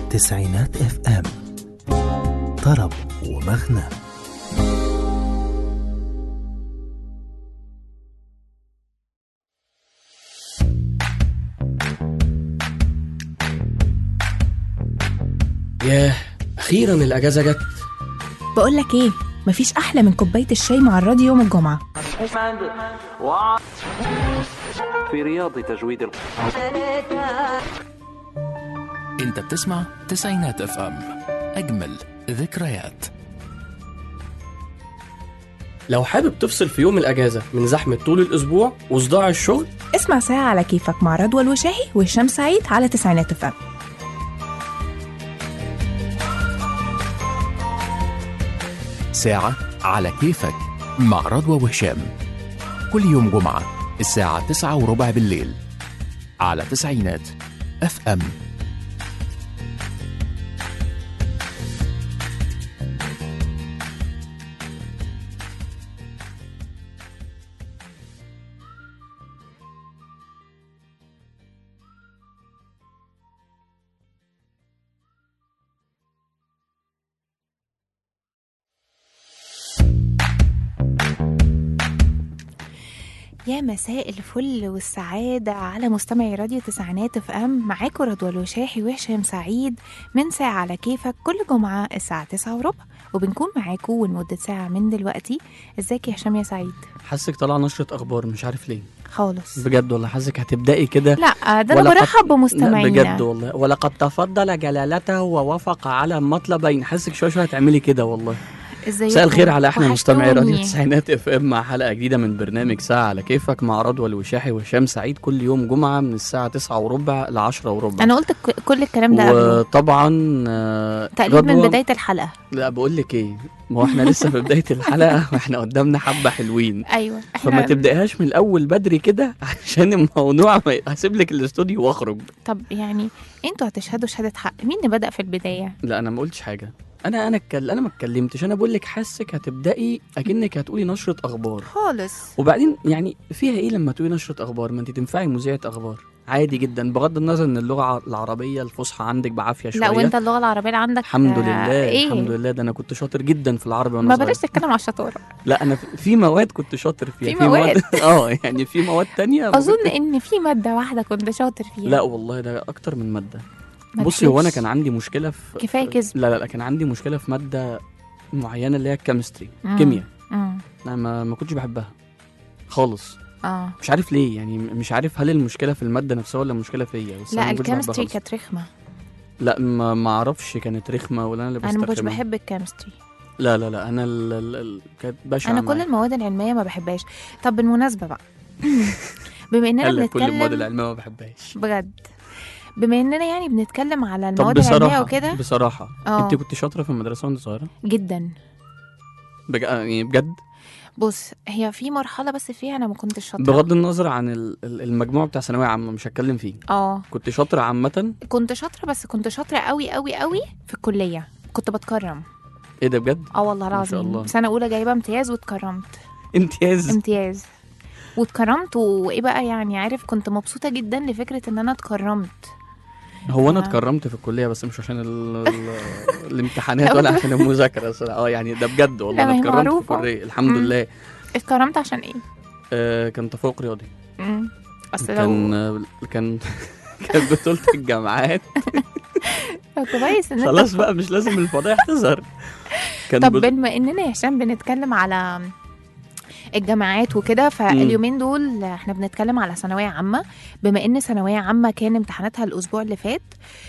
تسعينات اف ام طرب ومغنى ياه اخيرا الاجازه جت بقول لك ايه مفيش احلى من كوبايه الشاي مع الراديو يوم الجمعه في رياض تجويد الق... انت بتسمع تسعينات اف ام اجمل ذكريات لو حابب تفصل في يوم الاجازه من زحمه طول الاسبوع وصداع الشغل اسمع ساعه على كيفك مع رضوى الوشاحي وهشام سعيد على تسعينات فم ساعة على كيفك مع رضوى وهشام كل يوم جمعة الساعة تسعة وربع بالليل على تسعينات اف ام يا مساء الفل والسعادة على مستمعي راديو تسعينات اف ام معاكم رضوى الوشاحي وهشام سعيد من ساعة على كيفك كل جمعة الساعة تسعة وربع وبنكون معاكم لمدة ساعة من دلوقتي ازيك يا هشام يا سعيد حاسك طالعه نشره اخبار مش عارف ليه خالص بجد والله حاسك هتبداي كده لا ده انا ولقد- برحب لا بمستمعينا بجد والله ولقد تفضل جلالته ووافق على مطلبين حاسك شويه شويه هتعملي كده والله ازيكم مساء الخير على احنا مستمعي راديو وحشتوني. التسعينات اف ام مع حلقه جديده من برنامج ساعه على كيفك مع رضوى الوشاحي وهشام سعيد كل يوم جمعه من الساعه 9 وربع ل 10 وربع انا قلت ك- كل الكلام ده قبله وطبعا آه، تقريبا من رضوى- بداية الحلقة لا بقول لك ايه ما هو احنا لسه في بدايه الحلقه واحنا قدامنا حبه حلوين ايوه فما تبداهاش من الاول بدري كده عشان الموضوع ما هسيب لك الاستوديو واخرج طب يعني انتوا هتشهدوا شهادة حق مين اللي بدأ في البداية لا انا ما قلتش حاجه انا انا اتكلم انا ما اتكلمتش انا بقول لك حاسك هتبداي اكنك هتقولي نشره اخبار خالص وبعدين يعني فيها ايه لما تقولي نشره اخبار ما انت تنفعي مذيعه اخبار عادي جدا بغض النظر ان اللغه العربيه الفصحى عندك بعافيه شويه لا وانت اللغة العربية اللي عندك الحمد آه، لله ايه الحمد لله ده انا كنت شاطر جدا في العربي وانا ما صغير. بلاش تتكلم على الشطارة لا انا في- في مواد كنت شاطر فيها في مواد؟ اه يعني في مواد تانية اظن ان في مادة واحدة كنت شاطر فيها لا والله ده اكتر من ماده ما بصي هو انا تحلفش. كان عندي مشكله في كفاية كذب. لا لا لا كان عندي مشكله في ماده معينه اللي هي الكيمستري مم. كيمياء مم. انا ما, ما كنتش بحبها خالص اه مش عارف ليه يعني م- مش عارف هل المشكله في الماده نفسها ولا المشكله فيا بس لا أنا ما كنتش بحبها الكيمستري خالص. كانت رخمة لا ما ما اعرفش كانت رخمه ولا انا اللي انا ما كنتش بسترخمها بحب الكيمستري لا لا لا انا ال... ال... ال... كانت بشعه انا كل معايا. المواد العلمية ما بحبهاش طب بالمناسبة بقى بما اننا قال لك كل المواد بنتكلم العلميه ما بحبهاش بجد بما اننا يعني بنتكلم على طب المواد العلمية بصراحه وكده بصراحه اه. انت كنت شاطره في المدرسه وانت صغيره جدا بج... يعني بجد بص هي في مرحلة بس فيها انا ما كنتش شاطرة بغض النظر عن ال- ال- المجموع بتاع ثانويه عامه مش هتكلم فيه اه كنت شاطره عامه كنت شاطرة بس كنت شاطرة قوي قوي قوي في الكلية كنت بتكرم ايه ده بجد اه والله ما شاء العظيم الله. سنة أولى جايبة امتياز واتكرمت امتياز امتياز واتكرمت وايه بقى يعني عارف كنت مبسوطة جدا لفكرة ان انا اتكرمت هو انا آه. اتكرمت في الكليه بس مش عشان ال... ال... الامتحانات ولا عشان المذاكره صراحة. اه يعني ده بجد والله لا، ما انا هي اتكرمت في معروفة. الكليه الحمد مم. لله اتكرمت عشان ايه؟ آه كان تفوق رياضي مم. اصل كان لو آه، كان كانت بطولة الجامعات لو كويس ان انت خلاص بقى مش لازم الفضايح تظهر كان طب بط- بما اننا يا هشام بنتكلم على الجامعات وكده فاليومين دول احنا بنتكلم على ثانويه عامه بما ان ثانويه عامه كان امتحاناتها الاسبوع اللي فات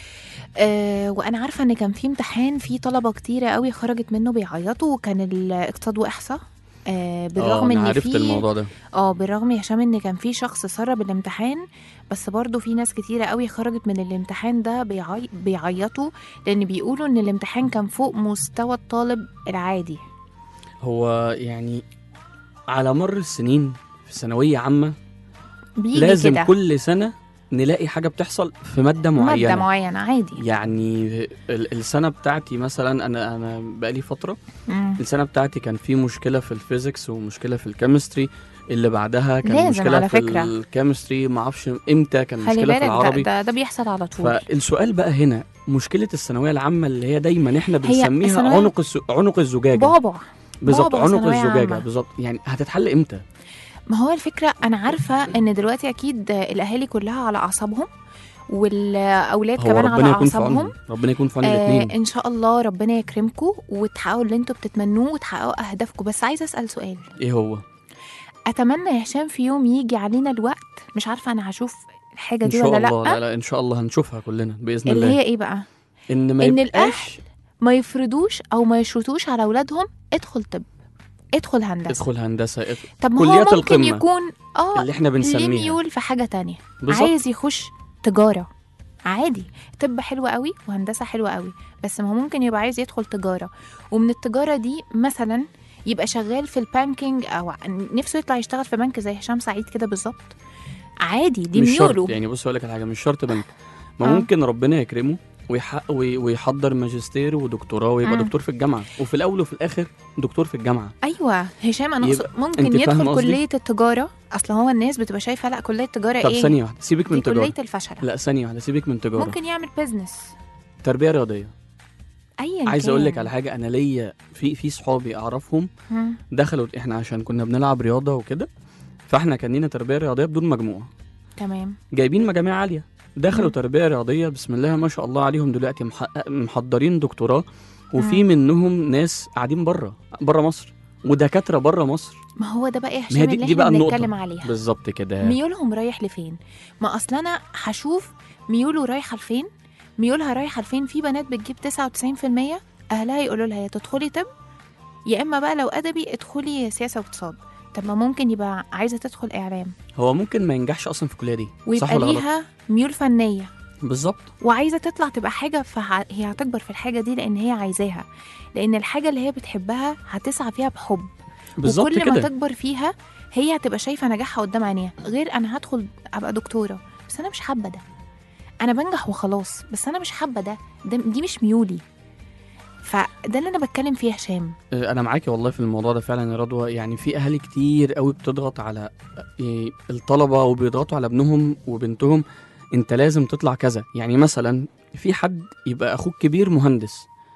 أه وانا عارفه ان كان في امتحان فيه طلبه كتيره قوي خرجت منه بيعيطوا وكان الاقتصاد واحصاء أه اه بالرغم انا ان عرفت في الموضوع ده اه بالرغم يا هشام ان كان في شخص سرب الامتحان بس برضه في ناس كتيرة قوي خرجت من الامتحان ده بيعي... بيعيطوا لان بيقولوا ان الامتحان كان فوق مستوى الطالب العادي هو يعني على مر السنين في ثانوية عامة بيجي لازم كده كل سنة نلاقي حاجة بتحصل في مادة معينة مادة معينة عادي يعني ال- السنة بتاعتي مثلا أنا أنا بقالي فترة مم. السنة بتاعتي كان في مشكلة في الفيزيكس ومشكلة في الكيمستري اللي بعدها كان لازم مشكله على في فكرة. الكيمستري ما اعرفش امتى كان خلي مشكله بالك في العربي ده, ده, ده بيحصل على طول فالسؤال بقى هنا مشكله الثانويه العامه اللي هي دايما احنا هي بنسميها الثانوية- عنق الس... عنق الزجاجه بابا بالظبط بابا عنق ثانوية الزجاجه عامة. بالظبط يعني هتتحل امتى ما هو الفكرة أنا عارفة إن دلوقتي أكيد الأهالي كلها على أعصابهم والأولاد هو كمان على ربنا يكون في أعصابهم عونهم ربنا يكون في عون آه الاثنين إن شاء الله ربنا يكرمكم وتحققوا اللي أنتوا بتتمنوه وتحققوا أهدافكم بس عايزة أسأل سؤال ايه هو أتمنى يا هشام في يوم يجي علينا الوقت مش عارفة أنا هشوف الحاجة ان دي شاء ولا الله لأ لا لا ان شاء الله هنشوفها كلنا باذن اللي الله هي إيه بقى ان ما إن يبقاش ما يفرضوش أو ما يشرطوش على أولادهم ادخل طب ادخل هندسة ادخل هندسه ادخل طب ما هو كليات ممكن القمة. يكون اه اللي احنا ليه بنسميها ميول في حاجة تانية بالظبط عايز يخش تجارة عادي طب حلوة قوي وهندسة حلوة قوي بس ما هو ممكن يبقى عايز يدخل تجارة ومن التجارة دي مثلا يبقى شغال في البانكينج او نفسه يطلع يشتغل في بنك زي هشام سعيد كده بالظبط عادي دي مش ميوله شرط يعني بص اقول لك على حاجه مش شرط بنك ما آه. ممكن ربنا يكرمه ويحقق وي- ويحضر ماجستير ودكتوراه ويبقى مم. دكتور في الجامعه وفي الاول وفي الاخر دكتور في الجامعه ايوه هشام انا يبقى أقصد ممكن أنت فاهمة يدخل قصدي؟ كلية التجارة اصل هو الناس بتبقى شايفة لا كلية التجارة طب ايه ثانيه واحده سيبك من دي تجاره كلية الفشلة لا ثانيه واحده سيبك من تجاره ممكن يعمل بيزنس تربيه رياضيه ايا عايز اقول لك كان. على حاجه انا ليا في في صحابي اعرفهم مم. دخلوا احنا عشان كنا بنلعب رياضه وكده فاحنا كان لينا تربيه رياضيه بدون مجموع تمام جايبين مجاميع عاليه دخلوا مم. تربيه رياضيه بسم الله ما شاء الله عليهم دلوقتي محقق- محضرين دكتوراه وفي مم. منهم ناس قاعدين بره بره مصر ودكاتره بره مصر ما هو ده بقى يا ما هي هشام دي, اللي دي احنا بقى النقطه بنتكلم عليها بالظبط كده ميولهم رايح لفين ما اصل انا هشوف ميوله رايحه لفين ميولها رايحه لفين في بنات بتجيب 99% اهلها يقولوا لها يا تدخلي طب يا اما بقى لو ادبي ادخلي سياسه واقتصاد طب ما ممكن يبقى عايزه تدخل اعلام هو ممكن ما ينجحش اصلا في الكليه دي صح ويبقى ولا غلط ليها ميول فنيه بالظبط وعايزه تطلع تبقى حاجه فهي هتكبر في الحاجه دي لان هي عايزاها لان الحاجه اللي هي بتحبها هتسعى فيها بحب بالظبط وكل ما كده تكبر فيها هي هتبقى شايفه نجاحها قدام عينيها غير انا هدخل ابقى دكتوره بس انا مش حابه ده انا بنجح وخلاص بس انا مش حابه ده, ده دي مش ميولي فده اللي انا بتكلم فيه يا هشام آه، انا معاكي والله في الموضوع ده فعلا يا رضوى يعني في اهالي كتير قوي بتضغط على آه، الطلبه وبيضغطوا على ابنهم وبنتهم انت لازم تطلع كذا يعني مثلا في حد يبقى اخوك كبير مهندس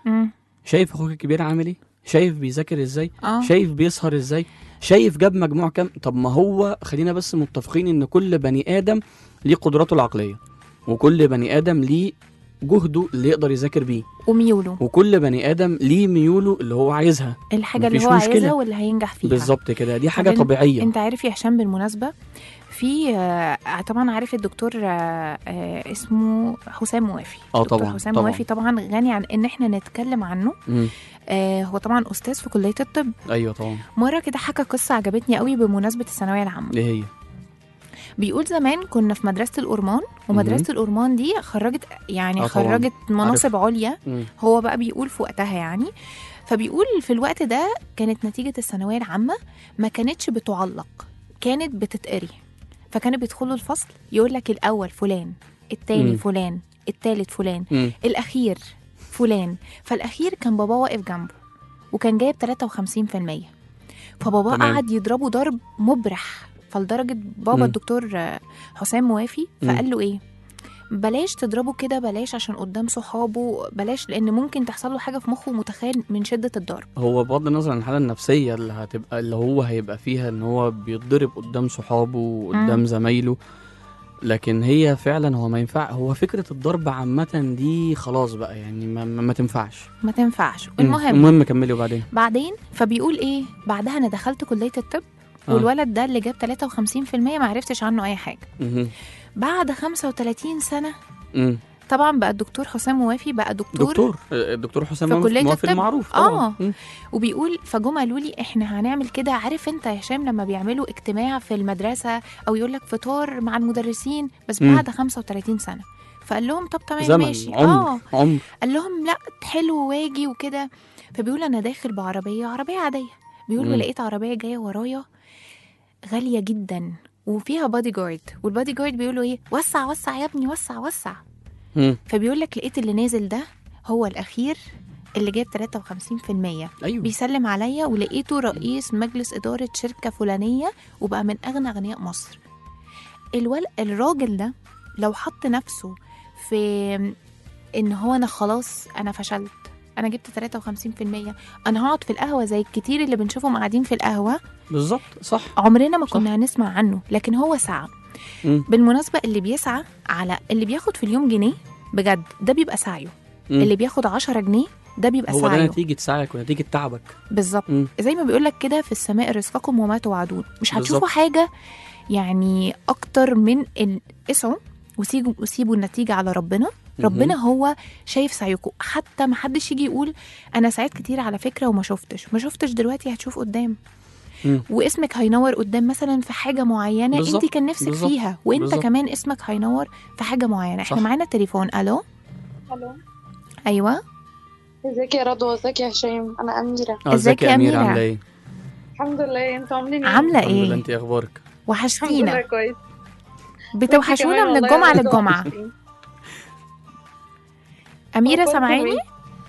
شايف اخوك الكبير عامل ايه شايف بيذاكر ازاي اه شايف بيسهر ازاي شايف جاب مجموع كام طب ما هو خلينا بس متفقين ان كل بني ادم ليه قدراته العقليه وكل بني ادم ليه جهده اللي يقدر يذاكر بيه وميوله وكل بني ادم ليه ميوله اللي هو عايزها الحاجه اللي مفيش هو مشكلة. عايزها واللي هينجح فيها بالظبط كده دي حاجه بعدين طبيعيه انت عارف يا هشام بالمناسبه في آه، طبعا عارف الدكتور آه، آه، اسمه حسام موافي اه دكتور طبعا حسام طبعا موافي طبعا غني عن ان احنا نتكلم عنه مم. آه هو طبعا استاذ في كليه الطب ايوه طبعا مره كده حكى قصه عجبتني قوي بمناسبه الثانويه العامه ايه هي بيقول زمان كنا في مدرسه الأورمان ومدرسه الأورمان دي خرجت يعني آه طبعاً. خرجت مناصب عليا مم. هو بقى بيقول في وقتها يعني فبيقول في الوقت ده كانت نتيجه الثانويه العامه ما كانتش بتعلق كانت بتتقري فكانوا بيدخلوا الفصل يقول لك الاول فلان التاني مم. فلان التالت فلان مم. الاخير فلان فالاخير كان باباه واقف جنبه وكان جايب 53% فباباه تمام. قعد يضربه ضرب مبرح فلدرجه بابا مم. الدكتور آه، حسام موافي مم. فقال له ايه بلاش تضربه كده بلاش عشان قدام صحابه بلاش لان ممكن تحصل له حاجه في مخه متخيل من شده الضرب هو بغض النظر عن الحاله النفسيه اللي هتبقى اللي هو هيبقى فيها ان هو بيتضرب قدام صحابه وقدام مم. زمايله لكن هي فعلا هو ما ينفع هو فكره الضرب عامه دي خلاص بقى يعني ما, ما, ما تنفعش ما تنفعش مم. المهم المهم كملي وبعدين بعدين فبيقول ايه بعدها انا دخلت كليه الطب آه. والولد ده اللي جاب 53% ما عرفتش عنه اي حاجه مهم. بعد 35 سنه مم. طبعا بقى الدكتور حسام موافي بقى دكتور, دكتور آه، الدكتور حسام في موافق- كلية موافق الطب. المعروف طبعا آه. مم. وبيقول فجم قالوا لي احنا هنعمل كده عارف انت يا هشام لما بيعملوا اجتماع في المدرسه او يقول لك فطار مع المدرسين بس مم. بعد 35 سنه فقال لهم طب تمام زمن ماشي عمر اه عمر قال لهم لا حلو واجي وكده فبيقول انا داخل بعربيه عربيه عاديه بيقول مم. ولقيت عربيه جايه ورايا غاليه جدا وفيها بادي جارد والبادي جارد بيقولوا ايه وسع وسع يا ابني وسع وسع مم. فبيقول لك لقيت اللي نازل ده هو الاخير اللي جاب 53% ايوه بيسلم عليا ولقيته رئيس مجلس إدارة شركة فلانية وبقى من أغنى أغنياء مصر الول... الراجل ده لو حط نفسه في إن هو أنا خلاص أنا فشلت أنا جبت 53% أنا هقعد في القهوة زي الكتير اللي بنشوفهم قاعدين في القهوة بالظبط صح عمرنا ما صح. كنا هنسمع عنه لكن هو سعى مم. بالمناسبة اللي بيسعى على اللي بياخد في اليوم جنيه بجد ده بيبقى سعيه مم. اللي بياخد 10 جنيه ده بيبقى هو ده سعيه نتيجه سعيك ونتيجه تعبك بالظبط مم. زي ما بيقول لك كده في السماء رزقكم وما توعدون مش هتشوفوا بالظبط. حاجه يعني اكتر من ال- اسعوا وسيبوا وسيبوا النتيجه على ربنا ربنا هو شايف سعيكم حتى ما حدش يجي يقول انا سعيت كتير على فكره وما شفتش ما شفتش دلوقتي هتشوف قدام مم. واسمك هينور قدام مثلا في حاجه معينه بالظبط. انت كان نفسك بالظبط. فيها وانت بالظبط. كمان اسمك هينور في حاجه معينه احنا صح. معانا تليفون الو الو ايوه ازيك يا رضوى ازيك يا هشام انا اميره آه، ازيك ازيك يا يا اميره أميرة؟ عامله ايه الحمد لله انتوا عاملين ايه عامله الحمد لله ايه انت إيه اخبارك الحمد لله وحشتينا كويس بتوحشونا من وانتي كمان الجمعه والله يا للجمعه رضوى. اميره أخباركم سامعاني إيه؟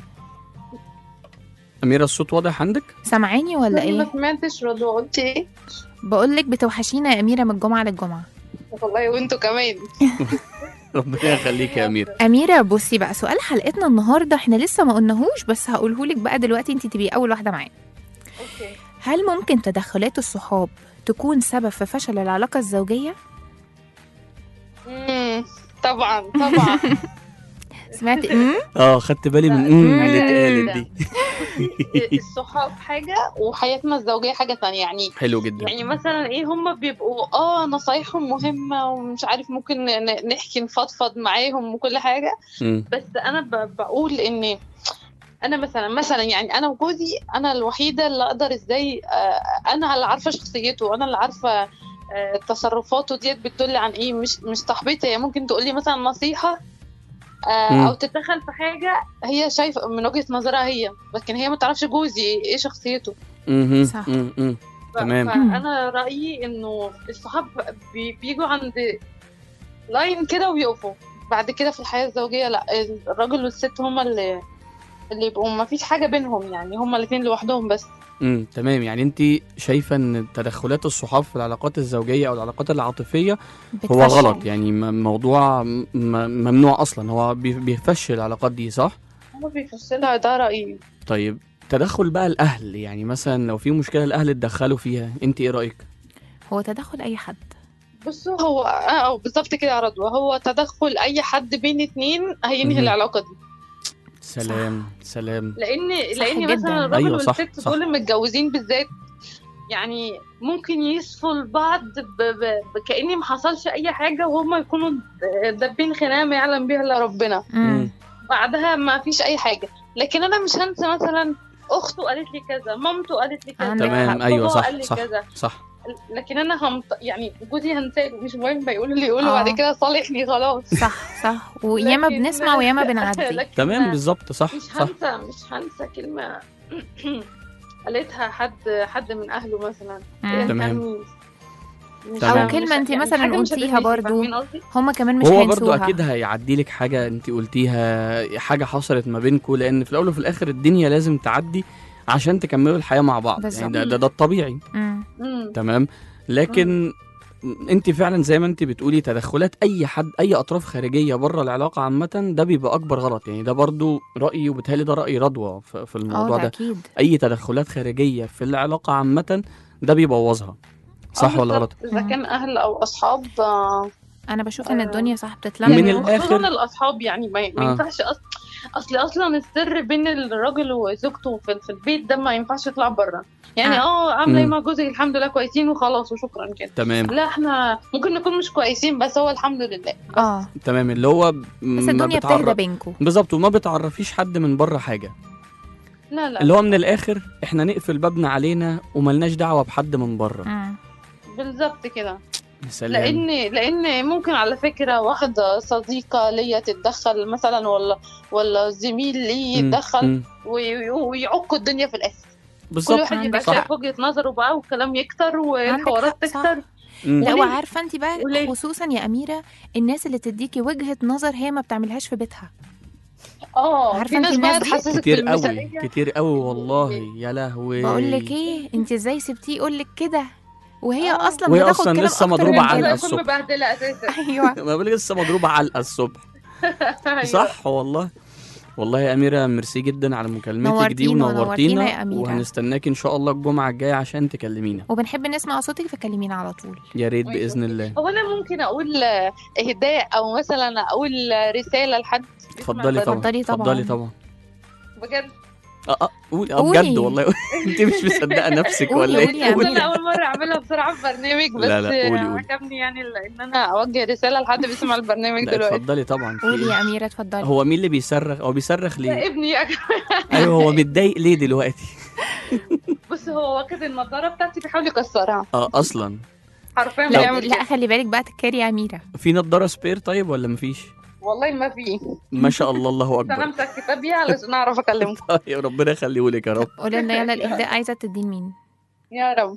اميره الصوت واضح عندك سامعاني ولا أنا ما ايه سمعتش رضوى قلت ايه بقول لك بتوحشينا يا اميره من الجمعه للجمعه والله وانتوا كمان ربنا يخليك يا اميره اميره بصي بقى سؤال حلقتنا النهارده احنا لسه ما قلناهوش بس هقوله لك بقى دلوقتي انت تبقي اول واحده معانا اوكي هل ممكن تدخلات الصحاب تكون سبب في فشل العلاقه الزوجيه امم طبعا طبعا سمعتي امم اه خدت بالي من لا، امم اللي لا. اتقالت دي الصحاب حاجه وحياتنا الزوجيه حاجه ثانيه يعني حلو جدا يعني مثلا ايه هم بيبقوا اه نصايحهم مهمه ومش عارف ممكن ن- نحكي نفضفض معاهم وكل حاجه مم. بس انا ب- بقول ان انا مثلا مثلا يعني انا وجوزي انا الوحيده اللي اقدر ازاي آه، انا اللي عارفه شخصيته انا اللي عارفه آه، تصرفاته ديت بتدل عن ايه مش مش صاحبتي هي ممكن تقول لي مثلا نصيحه آه، مم. او تتدخل في حاجه هي شايفه من وجهه نظرها هي لكن هي ما تعرفش جوزي ايه شخصيته مهم. صح. مم. مم. ف- تمام. فانا رايي انه الصحاب بي- بيجوا عند لاين كده ويقفوا بعد كده في الحياه الزوجيه لا الراجل والست هما اللي اللي يبقوا ما فيش حاجه بينهم يعني هما الاثنين لوحدهم بس امم تمام يعني انت شايفه ان تدخلات الصحاب في العلاقات الزوجيه او العلاقات العاطفيه هو بتفشل. غلط يعني م- موضوع م- ممنوع اصلا هو بي- بيفشل العلاقات دي صح هما بيفصلها ده رايي طيب تدخل بقى الاهل يعني مثلا لو في مشكله الاهل اتدخلوا فيها انت ايه رايك هو تدخل اي حد بصوا هو اه بالظبط كده يا رضوى هو تدخل اي حد بين اتنين هينهي مهم. العلاقه دي سلام سلام لان صح لان جداً. مثلا الراجل أيوة، صح، والست صح. دول متجوزين بالذات يعني ممكن يصفوا لبعض ب... ب... ب... كأن ما حصلش اي حاجه وهم يكونوا دابين خناقه ما يعلم بها الا ربنا امم بعدها ما فيش اي حاجه لكن انا مش هنسى مثلا اخته قالت لي كذا مامته قالت لي كذا عندك تمام حق. ايوه بابا صح قال لي صح كذا صح لكن انا همط... يعني جوزي هنساه مش مهم بيقول اللي يقوله آه. بعد كده صالحني خلاص صح صح وياما لكن- بنسمع وياما بنعدي لكن تمام بالظبط صح مش صح هنسى مش هنسى كلمة قالتها حد حد من أهله مثلا مم. إيه تمام. كان مين؟ مش- تمام. مش- كلمة انت يعني مثلا حاجة مش قلتيها هتتنسي، برضو. فاهمين قصدي؟ هما كمان مش هو برضو هينسوها اكيد هيعدي لك حاجه انت قلتيها حاجه حصلت ما بينكم لان في الاول وفي الاخر الدنيا لازم تعدي عشان تكملوا الحياه مع بعض بالظبط. يعني ده, ده, ده الطبيعي مم. مم. تمام لكن انت فعلا زي ما انت بتقولي تدخلات اي حد اي اطراف خارجيه بره العلاقه عامه ده بيبقى اكبر غلط يعني ده برضو رايي وبالتالي ده راي رضوى في في اه الموضوع ده ده اكيد اي تدخلات خارجيه في العلاقه عامه ده بيبوظها صح آه ولا بالظبط. غلط إذا مم. كان أهل أو أصحاب آه، انا بشوف ان آه. الدنيا صح بتتلم من يعني الآخر- خصوصا الأصحاب يعني ما, ما آه. ينفعش أصلا أصل أصلا السر بين الراجل وزوجته في, في البيت ده ما ينفعش يطلع بره يعني آه. اه عامله ايه مم. مع جوزك الحمد لله كويسين وخلاص وشكرا كده تمام لا احنا ممكن نكون مش كويسين بس هو الحمد لله اه تمام اللي هو بس ما الدنيا بتعرف- بتهدى بينكم بالظبط وما بتعرفيش حد من بره حاجه لا لا اللي هو من الاخر احنا نقفل بابنا علينا وملناش دعوه بحد من بره مم. بالظبط كده سلام لان لان ممكن على فكره واحده صديقه ليا تتدخل مثلا ولا ولا زميل لي مم. يتدخل مم. وي- ويعكوا الدنيا في الاخر كل بالظبط واحد يبقى عندك شايف حق. وجهه نظره بقى والكلام يكتر والحوارات حق، صح. تكتر مم. لا وليه؟ وعارفه انت بقى وليه؟ خصوصا يا اميره الناس اللي تديكي وجهه نظر هي ما بتعملهاش في بيتها اه عارفة في انت ناس الناس بقى دي؟ تحسسك كتير قوي بالمثالية كتير قوي والله يا لهوي بقول لك ايه انت ازاي سبتيه يقول لك كده وهي آه. اصلا وهي بتاخد أصلاً كلام لسه أكتر مضروبة من علقة كده. يكون الصبح. مبهدلة اساسا ايوه ما بالك لسه مضروبه علقه الصبح أيوة. صح والله والله يا أميرة ميرسي جدا على مكالمتك دي نورتينا ونورتينا ونورتينا يا أميرة. وهنستناك إن شاء الله الجمعة الجاية عشان تكلمينا وبنحب نسمع صوتك فكلمينا على طول يا ريت أيوة. بإذن الله هو انا ممكن اقول آه، اهداء او مثلا اقول رساله لحد اتفضلي طبعا اتفضلي طبعا. اتفضلي طبعا بجد اه اه قولي اه قولي. بجد والله انت مش مصدقه نفسك قولي، ولا قولي يا ايه أميرة. انا اول مره اعملها بصراحه في برنامج بس لا، لا، قولي، قولي. عجبني يعني ال- ان انا اوجه رساله لحد بيسمع البرنامج لا دلوقتي اتفضلي طبعا في قولي إيه؟ يا اميره اتفضلي هو مين اللي بيصرخ هو بيصرخ يا ليه ابني يا ايوه هو متضايق ليه دلوقتي بص هو واخد النضاره بتاعتي بيحاول يكسرها اه اصلا حرفيا لا, بيعمل لا كده خلي بالك بقى تكاري يا اميره في نضاره سبير طيب ولا مفيش والله ما في ما شاء الله الله بس انا اكبر مسكته بيها علشان اعرف اكلمكم طيب ربنا يخليهولك يا رب قولي لنا يلا الاهداء عايزه تدين مين يا رب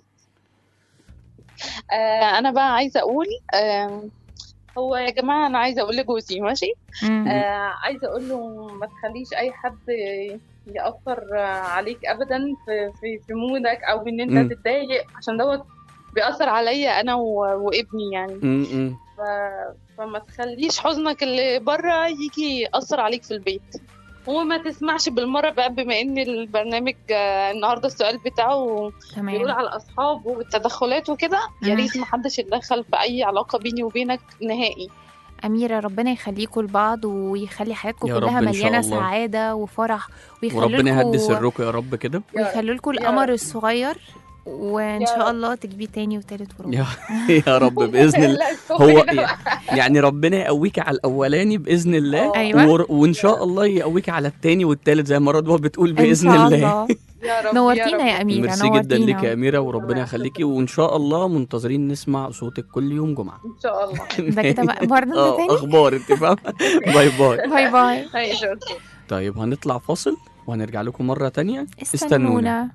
آه انا بقى عايزه اقول آه هو يا جماعه انا عايزه اقول لجوزي ماشي مم. آه عايزه اقول له ما تخليش اي حد ياثر عليك ابدا في في, في مودك او ان مم. انت تتضايق عشان دوت بيأثر عليا انا و- وابني يعني م- م. ف... فما تخليش حزنك اللي بره يجي يأثر عليك في البيت وما تسمعش بالمرة بقى بما ان البرنامج آه، النهارده السؤال بتاعه بيقول تمام على الاصحاب والتدخلات وكده يا مم. ريت ما حدش يتدخل في اي علاقة بيني وبينك نهائي اميره ربنا يخليكم لبعض ويخلي حياتكم يا كلها رب إن شاء مليانه الله. سعاده وفرح وربنا يهدي ويخلوا سركم يا رب كده ويخلوا لكم يا القمر رب. الصغير وان يا شاء رب. الله تجيبيه تاني وتالت ورابع يا يا رب باذن الله لا، الصبح هو كده بقى. يعني ربنا يقويك على الاولاني باذن الله أيوة. ور- وان شاء الله يقويك على التاني والتالت زي ما رضوى بتقول ان باذن شاء الله الله يا رب نورتينا رب. يا اميره ميرسي جدا ليك يا نورتينا اميره وربنا يخليكي وان شاء الله منتظرين نسمع صوتك كل يوم جمعه ان شاء الله ده كده بقى برضه انت اه تاني اخبار انت فاهمه باي باي باي باي ماشي اوكي طيب هنطلع فاصل وهنرجع لكم مره تانية استنونا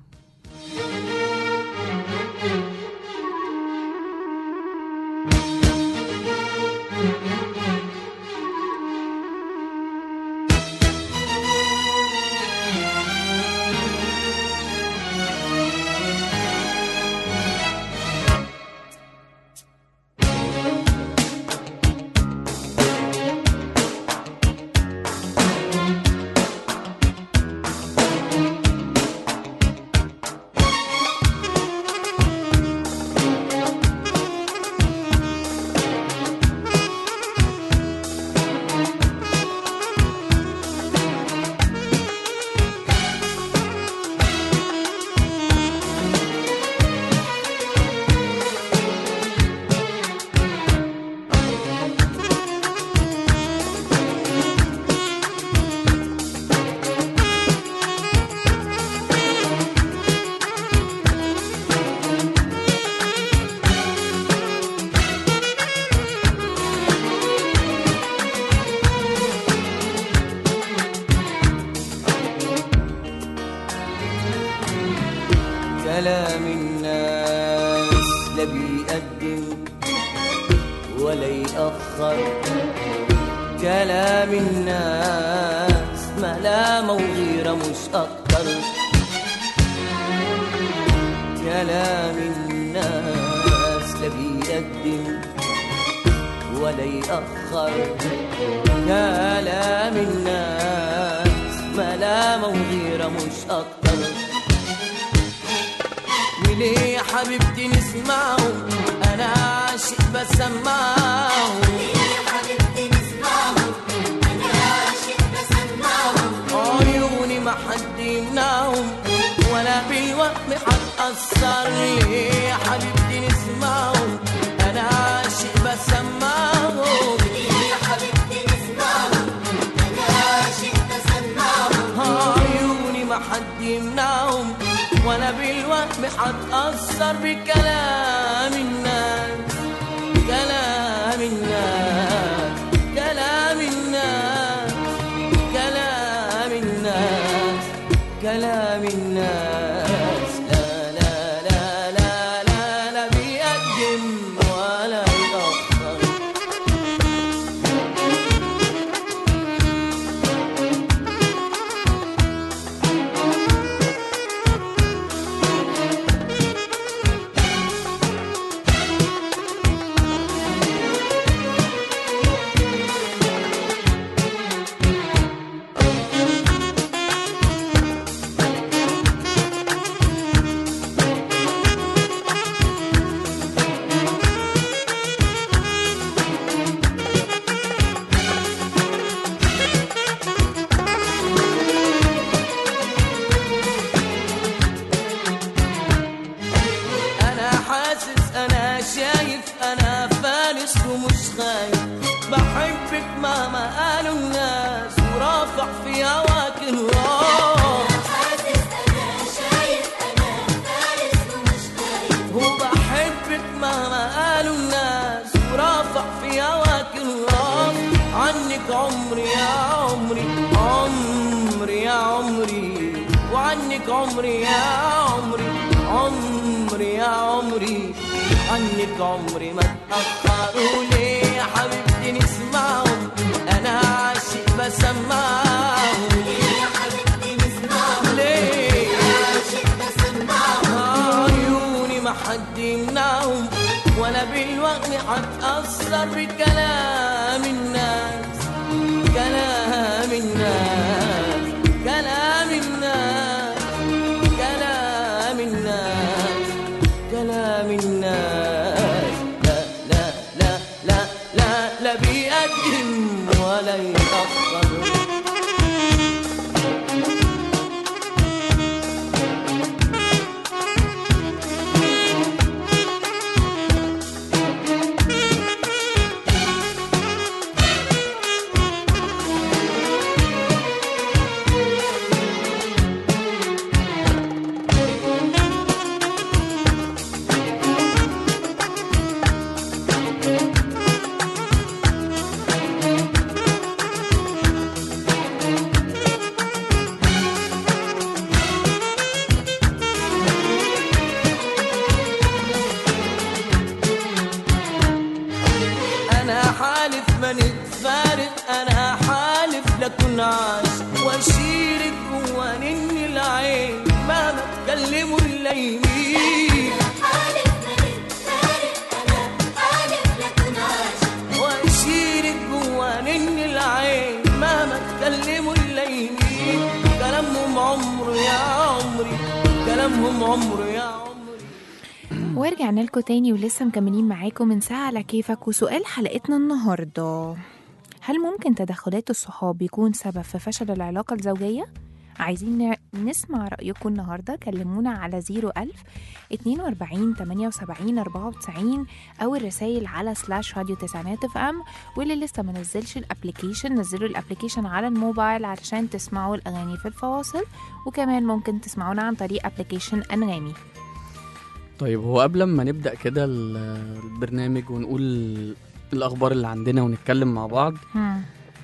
كلام الناس لا بيقدم ولا يأخر كلام الناس ملامة وغيرة مش أكتر كلام الناس لا بيقدم ولا يأخر كلام الناس ملامة وغيرة مش أكتر وليه يا حبيبتي نسمعه انا عاشق بسمعه عيوني ما حد يمنعهم ولا بالوهم هتأثر ليه يا حبيبتي نسمعهم انا عاشق بسمعهم عيوني ما حد يمنعهم ولا بالوهم هتأثر بكلام الناس كلام الناس كلام الناس كلام الناس كلام الناس لا لا لا لا لا لا بيقدم ولا يأخر قالوا الناس ورافع في هواك الراس وبحبك مهما قالوا الناس ورافع في هواك الراس عنك عمري يا عمري عمري يا عمري وعنك عمري يا عمري عمري يا عمري عنك عمري ما تأخروا ليه يا حبيبتي نسمعهم أنا عاشق بسمعهم ليه يا حبيبتي نسمعهم ليه عيوني ما حد يمنعهم ولا بالوقت هتأثر بكلام الناس كلام الناس كلام الناس كلام الناس كلام الناس لا لا لا لا لا لا بيقدم ولا يتأخر انا حالف ما نتفارق انا حالف لكن عاش واشيلك جوا نني العين مهما تكلموا الليمين واشيلك جوا نني العين مهما تكلموا الليمين كلامهم عمر يا عمري كلامهم عمر يا عمري ورجعنا لكم تاني ولسه مكملين معاكم من ساعة على كيفك وسؤال حلقتنا النهاردة هل ممكن تدخلات الصحاب يكون سبب في فشل العلاقة الزوجية؟ عايزين ن- نسمع رأيكم النهاردة كلمونا على 01000 42 78 94 أو الرسايل على سلاش راديو تسعينات اف ام واللي لسه ما نزلش الابليكيشن نزلوا الابليكيشن على الموبايل علشان تسمعوا الأغاني في الفواصل وكمان ممكن تسمعونا عن طريق ابليكيشن أنغامي طيب هو قبل ما نبدأ كده ال- البرنامج ونقول الأخبار اللي عندنا ونتكلم مع بعض هم.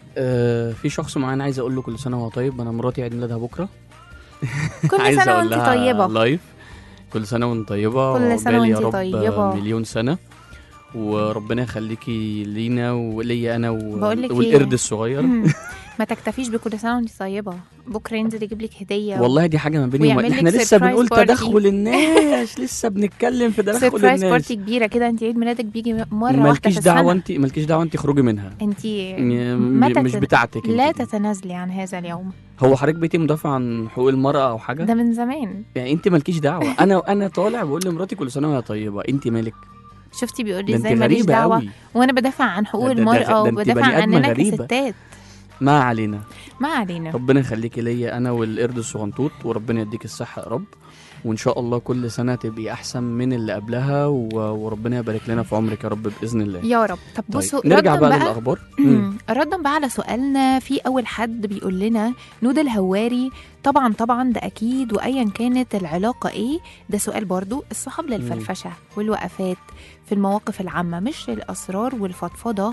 آه في شخص معين عايز أقول له كل سنة وهو طيب أنا مراتي عيد ميلادها بكرة كل عايز سنة أقول وانت لها طيبة لايف كل سنة وانت طيبة كل سنة وعقبال يا وانت رب طيبة. مليون سنة وربنا يخليكي لينا وليا أنا و... بقولك إيه؟ والقرد الصغير مم. ما تكتفيش بكل سنه وانت طيبه بكره ينزل يجيب لك هديه والله دي حاجة ما بيني وما ويعمل احنا لك لسه surprise بنقول party. تدخل الناس لسه بنتكلم في تدخل سربرايز الناس بارتي كبيره كده انت عيد ميلادك بيجي مره واحده مالكيش في دعوة السنه انت مالكيش دعوة انت خروجي منها انت م- متى مش تت- بتاعتك لا انت دي. تتنازلي عن هذا اليوم هو حضرتك بقيتي مدافع عن حقوق المرأة أو حاجة؟ ده من زمان يعني أنت مالكيش دعوة أنا أنا طالع بقول لمراتي كل سنة وهي طيبة أنت مالك؟ شفتي بيقول لي ده ازاي أنت ماليش غريبة دعوه قوي وانا بدافع عن حقوق ده- ده- ده- المراه ده انت وبدافع بني آدمة عننا غريبة. كستات ما علينا ما علينا ربنا يخليكي ليا أنا والقرد الصغنطوط وربنا يديك الصحة يا رب وإن شاء الله كل سنة تبقي أحسن من اللي قبلها و... وربنا يبارك لنا في عمرك يا رب بإذن الله يا رب طب طيب بصوا نرجع ردا بقى, بقى للأخبار مم. مم. ردا بقى على سؤالنا في اول حد بيقول لنا نود الهواري طبعا طبعا ده اكيد وايا كانت العلاقه ايه ده سؤال برضو الصحاب للفرفشه والوقفات في المواقف العامه مش الاسرار والفضفضه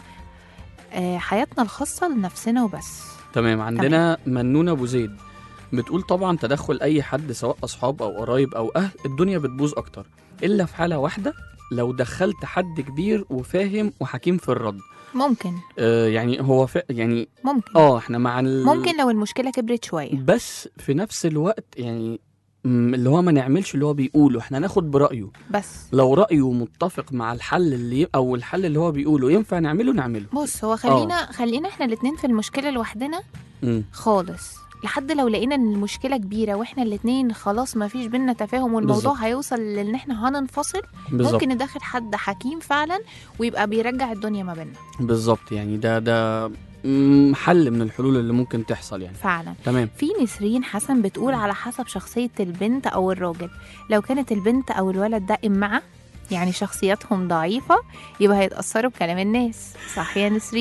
آه حياتنا الخاصه لنفسنا وبس تمام عندنا منونة أبو زيد بتقول طبعا تدخل أي حد سواء أصحاب أو قرايب أو أهل الدنيا بتبوظ أكتر إلا في حالة واحدة لو دخلت حد كبير وفاهم وحكيم في الرد ممكن آه يعني هو ف... يعني ممكن اه احنا مع ال... ممكن لو المشكله كبرت شويه بس في نفس الوقت يعني م، اللي هو ما نعملش اللي هو بيقوله احنا ناخد برأيه بس لو رأيه متفق مع الحل اللي او الحل اللي هو بيقوله ينفع نعمله نعمله بص هو خلينا خلينا احنا الاتنين في المشكله لوحدنا مم. خالص لحد لو لقينا ان المشكله كبيره واحنا الاتنين خلاص ما فيش بينا تفاهم والموضوع بالظبط. هيوصل لان احنا هننفصل بالظبط ممكن ندخل حد حكيم فعلا ويبقى بيرجع الدنيا ما بيننا بالظبط يعني ده ده مم، حل من الحلول اللي ممكن تحصل يعني فعلا تمام في نسرين حسن بتقول على حسب شخصيه البنت او الراجل لو كانت البنت او الولد ده امعه يعني شخصياتهم ضعيفه يبقى هيتاثروا بكلام الناس صح يا نسرين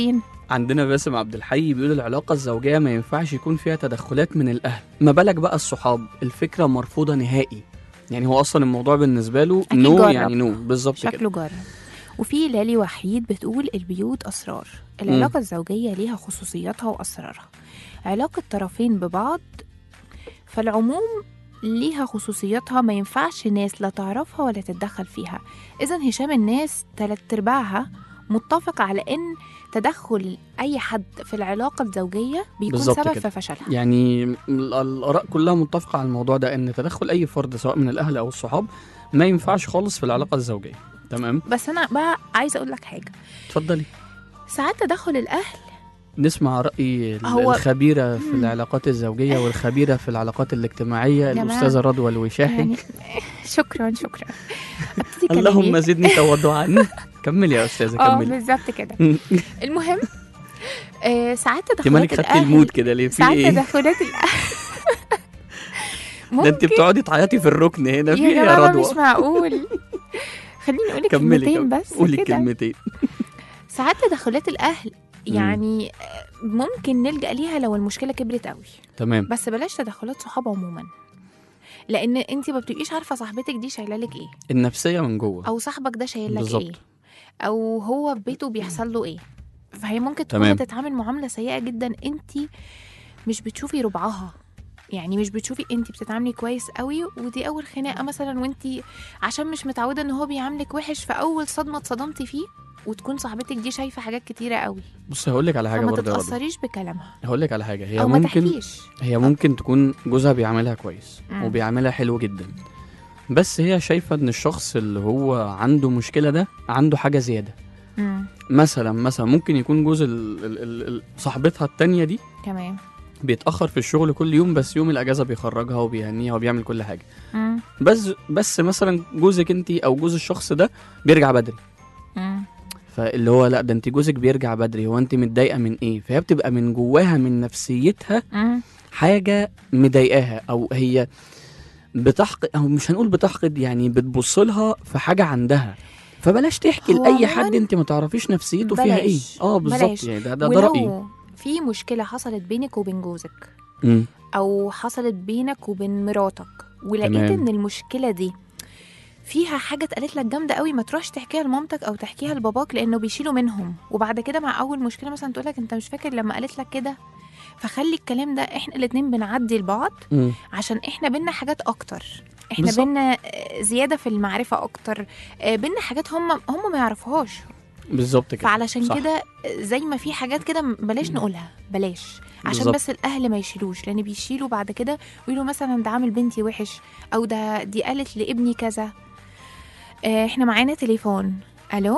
عندنا باسم عبد الحي بيقول العلاقة الزوجية ما ينفعش يكون فيها تدخلات من الأهل ما بالك بقى الصحاب الفكرة مرفوضة نهائي يعني هو أصلا الموضوع بالنسبة له أكيد نو جرب. يعني نو بالظبط كده شكله جرب وفي لالي وحيد بتقول البيوت أسرار العلاقة الزوجية ليها خصوصياتها وأسرارها علاقة طرفين ببعض فالعموم ليها خصوصياتها ما ينفعش ناس لا تعرفها ولا تتدخل فيها إذا هشام الناس تلات أرباعها متفق على إن تدخل أي حد في العلاقة الزوجية بيكون بالظبط سبب كده. في فشلها يعني ال- الآراء كلها متفقة على الموضوع ده إن تدخل أي فرد سواء من الأهل أو الصحاب ما ينفعش خالص في العلاقة الزوجية تمام بس أنا بقى عايزة أقول لك حاجة اتفضلي ساعات تدخل الأهل نسمع رأي ال- هو- الخبيرة في مم. العلاقات الزوجية والخبيرة في العلاقات الاجتماعية جماعة. الأستاذة رضوى الوشاحي يعني شكرا شكرا ابتدي كلامي. اللهم زدني تواضعا كمل يا أستاذة اه كملي بالظبط كده المهم آه ساعات انت مالك تدخلات خدتي الاهل المود كده ليه في ساعات ايه تدخلات الاهل ده انت بتقعدي تعيطي في الركن هنا في يا ايه يا جماعه رضوى مش معقول خليني اقول لك كملي كلمتين كم- بس قولي كده كلمتين ساعات تدخلات الاهل يعني آه، ممكن نلجأ ليها لو المشكله كبرت قوي تمام بس بلاش تدخلات صحاب عموما لان انت ما بتبقيش عارفه صاحبتك دي شايله لك ايه النفسية من جوه او صاحبك ده شايل لك بالظبط. ايه او هو في بيته بيحصل له ايه فهي ممكن تكون تمام. بتتعامل معامله سيئه جدا انت مش بتشوفي ربعها يعني مش بتشوفي انت بتتعاملي كويس قوي ودي اول خناقه مثلا وانت عشان مش متعوده ان هو بيعاملك وحش فاول صدمه اتصدمتي فيه وتكون صاحبتك دي شايفه حاجات كتيره قوي بص هقول لك على حاجة فما برضه يا رضوى تتاثريش بكلامها هقول لك على حاجة هي او ما ممكن تحكيش هي ممكن تكون جوزها بيعملها كويس مم. وبيعملها حلو جدا بس هي شايفة ان الشخص اللي هو عنده مشكلة ده عنده حاجة زيادة امم مثلا مثلا ممكن يكون جوز ال- ال- ال- ال- صاحبتها التانية دي تمام بيتأخر في الشغل كل يوم بس يوم الأجازة بيخرجها وبيهنيها وبيعمل كل حاجة امم بس بس مثلا جوزك انت او جوز الشخص ده بيرجع بدري امم فاللي هو لا ده انت جوزك بيرجع بدري هو انت متضايقه من ايه فهي بتبقى من جواها من نفسيتها امم حاجه مضايقاها او هي بتحقد او مش هنقول بتحقد يعني بتبص لها في حاجه عندها فبلاش تحكي هو لاي عموماً حد انت ما تعرفيش نفسيته فيها ايه بلاش. اه بالظبط بلاش. يعني ده ده, ده رايي ولو في مشكله حصلت بينك وبين جوزك مم. او حصلت بينك وبين مراتك ولقيت تمام. ان المشكله دي فيها حاجه اتقالت لك جامده قوي ما تروحش تحكيها لمامتك او تحكيها لباباك لانه بيشيلوا منهم وبعد كده مع اول مشكله مثلا تقول لك انت مش فاكر لما قالت لك كده فخلي الكلام ده احنا الاتنين بنعدي لبعض مم. عشان احنا بينا حاجات اكتر احنا بالظبط. بينا آه، زياده في المعرفه اكتر آه، بينا حاجات هم هم ما يعرفوهاش بالظبط كده فعلشان صح. كده زي ما في حاجات كده بلاش نقولها بلاش عشان بالظبط. بس الاهل ما يشيلوش لان بيشيلوا بعد كده ويقولوا مثلا ده عامل بنتي وحش او ده دي قالت لابني كذا آه، احنا معانا تليفون الو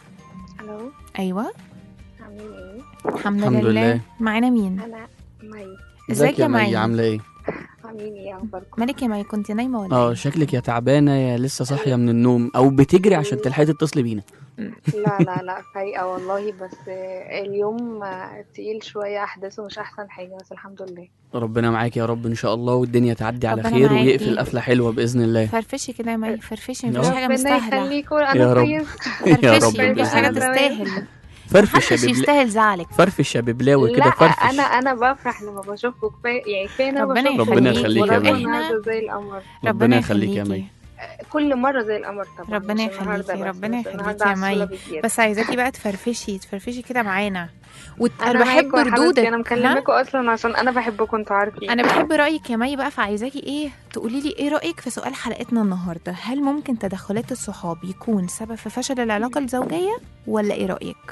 الو ايوه عاملين ايه الحمد, الحمد لله. لله. معانا مين انا مي ازيك يا مي مي عامله ايه عاملين ايه اخباركم مالك يا مي كنت نايمه ولا اه إيه؟ شكلك يا تعبانه يا لسه صاحيه من النوم او بتجري عشان تلحقي تتصلي بينا لا لا لا فايقه والله بس آه، اليوم آه، تقيل شويه احداثه مش احسن حاجه بس الحمد لله ربنا معاك يا رب ان شاء الله والدنيا تعدي على ربنا خير معاكي. ويقفل قفله حلوه باذن الله فرفشي كده يا مي فرفشي يا مفيش رب. حاجه ربنا مستاهله يخليكم يا انا رب. كويس يا رب فرفشي مفيش بإذن حاجه الله. تستاهل فرفش يا محدش ببلا يستاهل زعلك فرفش يا ببلاوي لا كده فرفش انا انا بفرح لما بشوفكم كفايه يعني كفايه إن انا ربنا بشوفكم ربنا يخليك يخليك يا والله مي. النهارده زي القمر ربنا يخليك يا يخليكي. مي كل مره زي القمر طبعا ربنا مش النهاردة يخليكي، بس، ربنا بس يخليكي النهاردة يا عسولة مي. بزيادة. بس عايزاكي بقى تفرفشي تفرفشي كده معانا وانا انا بحب معاكم يا حبيبتي، ردودك انا ها؟ مكلماكم اصلا عشان انا بحبكم انتوا عارفين انا بحب رايك يا مي بقى فعايزاكي ايه تقولي لي ايه رايك في سؤال حلقتنا النهارده هل ممكن تدخلات الصحاب يكون سبب في فشل العلاقه الزوجيه ولا ايه رايك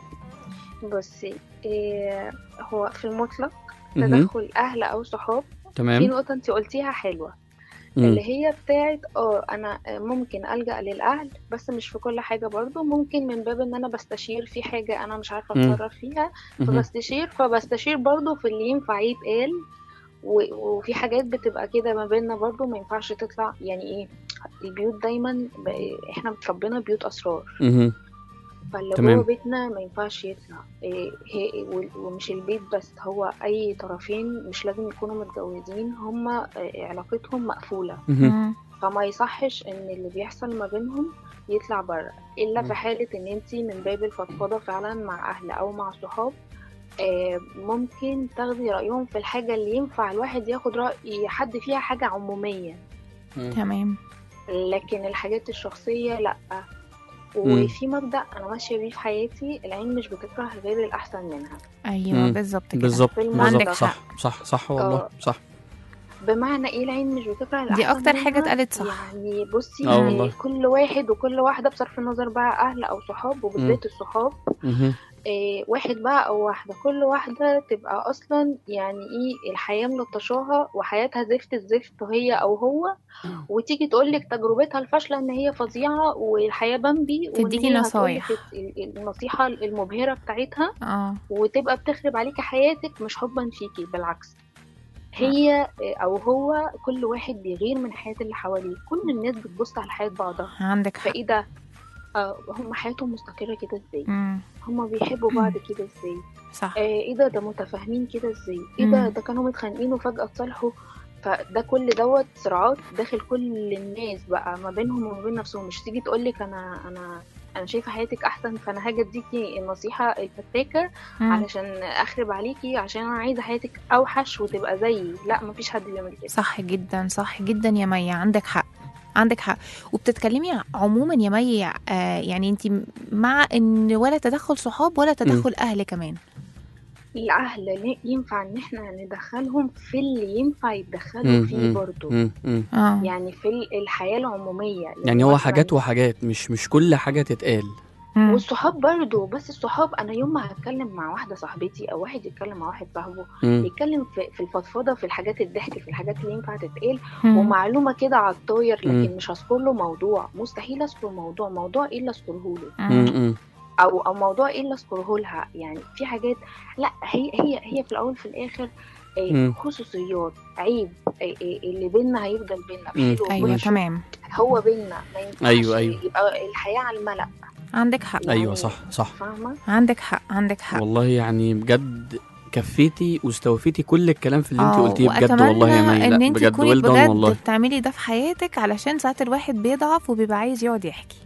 بصي إيه هو في المطلق مهم. تدخل اهل او صحاب في تمام نقطه انت قلتيها حلوه مم. اللي هي بتاعت اه انا ممكن الجا للاهل بس مش في كل حاجه برضو ممكن من باب ان انا بستشير في حاجه انا مش عارفه مم. اتصرف فيها مهم. فبستشير فبستشير برضو في اللي ينفع يتقال و- وفي حاجات بتبقى كده ما بيننا برضو ما ينفعش تطلع يعني ايه البيوت دايما ب- احنا متربينا بيوت اسرار مهم. فاللي تمام. جوه بيتنا ما ينفعش يطلع إيه هي وال- ومش البيت بس هو اي طرفين مش لازم يكونوا متجوزين هما آه، علاقتهم مقفولة مهم. مم. فما يصحش ان اللي بيحصل ما بينهم يطلع بره الا مم. في حاله ان انت من باب الفضفضه فعلا مع اهل او مع صحاب آه، ممكن تاخدي رايهم في الحاجه اللي ينفع الواحد ياخد راي حد فيها حاجه عموميه تمام لكن الحاجات الشخصيه لا مم. وفي مبدا انا ماشيه بيه في حياتي العين مش بتكره غير الاحسن منها ايوه مم. بالظبط كده بالظبط في المعنى بالظبط عندك صح حق. صح صح والله آه. صح بمعنى ايه العين مش بتكره الاحسن دي اكتر حاجه منها؟ اتقالت صح يعني بصي آه والله. كل واحد وكل واحده بصرف النظر بقى اهل او صحاب وبالذات الصحاب مهم. إيه واحد بقى او واحده كل واحده تبقى اصلا يعني ايه الحياه ملطشاها وحياتها زفت الزفت هي او هو وتيجي تقول لك تجربتها الفاشله ان هي فظيعه والحياه بامبي وإن تديكي هي نصايح. هتقولك ال- ال- النصيحه المبهره بتاعتها اه وتبقى بتخرب عليكي حياتك مش حبا فيكي بالعكس هي او هو كل واحد بيغير من حياة اللي حواليه كل الناس بتبص على حياة بعضها عندك حق فايه ده آه هم حياتهم مستقرة كده ازاي مم. هم بيحبوا بعض كده ازاي صح آه ايه ده ده متفاهمين كده ازاي ايه ده مم. ده كانوا متخانقين وفجأة اتصالحوا فده كل دوت صراعات داخل كل الناس بقى ما بينهم وما بين نفسهم مش تيجي تقولك انا انا انا شايفه حياتك احسن فانا هاجي اديكي النصيحه الفتاكه مم. علشان اخرب عليكي عشان انا عايزه حياتك اوحش وتبقى زيي لا مفيش حد بيعمل كده صح جدا صح جدا يا مي عندك حق عندك حق وبتتكلمي عموما يا مي آه يعني انت مع ان ولا تدخل صحاب ولا تدخل اهل كمان الاهل ليه- ينفع ان احنا ندخلهم في اللي ينفع يتدخلوا مم، فيه مم، برضو مم، مم. اه يعني في ال- الحياه العموميه يعني هو مثلاً حاجات وحاجات مش مش كل حاجة تتقال مم. والصحاب برضو بس الصحاب انا يوم ما هتكلم مع واحده صاحبتي او واحد يتكلم مع واحد صاحبه مم. يتكلم في, في الفضفضه في الحاجات الضحك في الحاجات اللي ينفع تتقال مم. ومعلومه كده على الطاير لكن مم. مش هذكر له موضوع مستحيل اذكر موضوع موضوع ايه اللي اذكره له مم، مم. مم. او او موضوع ايه اللي اذكره لها يعني في حاجات لا هي هي هي في الاول في الاخر آه، مم. خصوصيات عيب آه، آه، اللي بينا هيفضل بينا مم. بحلو ايوه ووحش. تمام هو بينا ما ينفعش أيوة، أيوة. يبقى الحياه على الملأ عندك حق أيوة يعني صح صح فاهمه عندك حق عندك حق والله يعني بجد كفيتي واستوفيتي كل الكلام في اللي انت آه، قلتيه بجد وأتمنى والله يا مي ان لا انت بجد تكوني ويل دان بجد والله بتعملي ده في حياتك علشان ساعات الواحد بيضعف وبيبقى عايز يقعد يحكي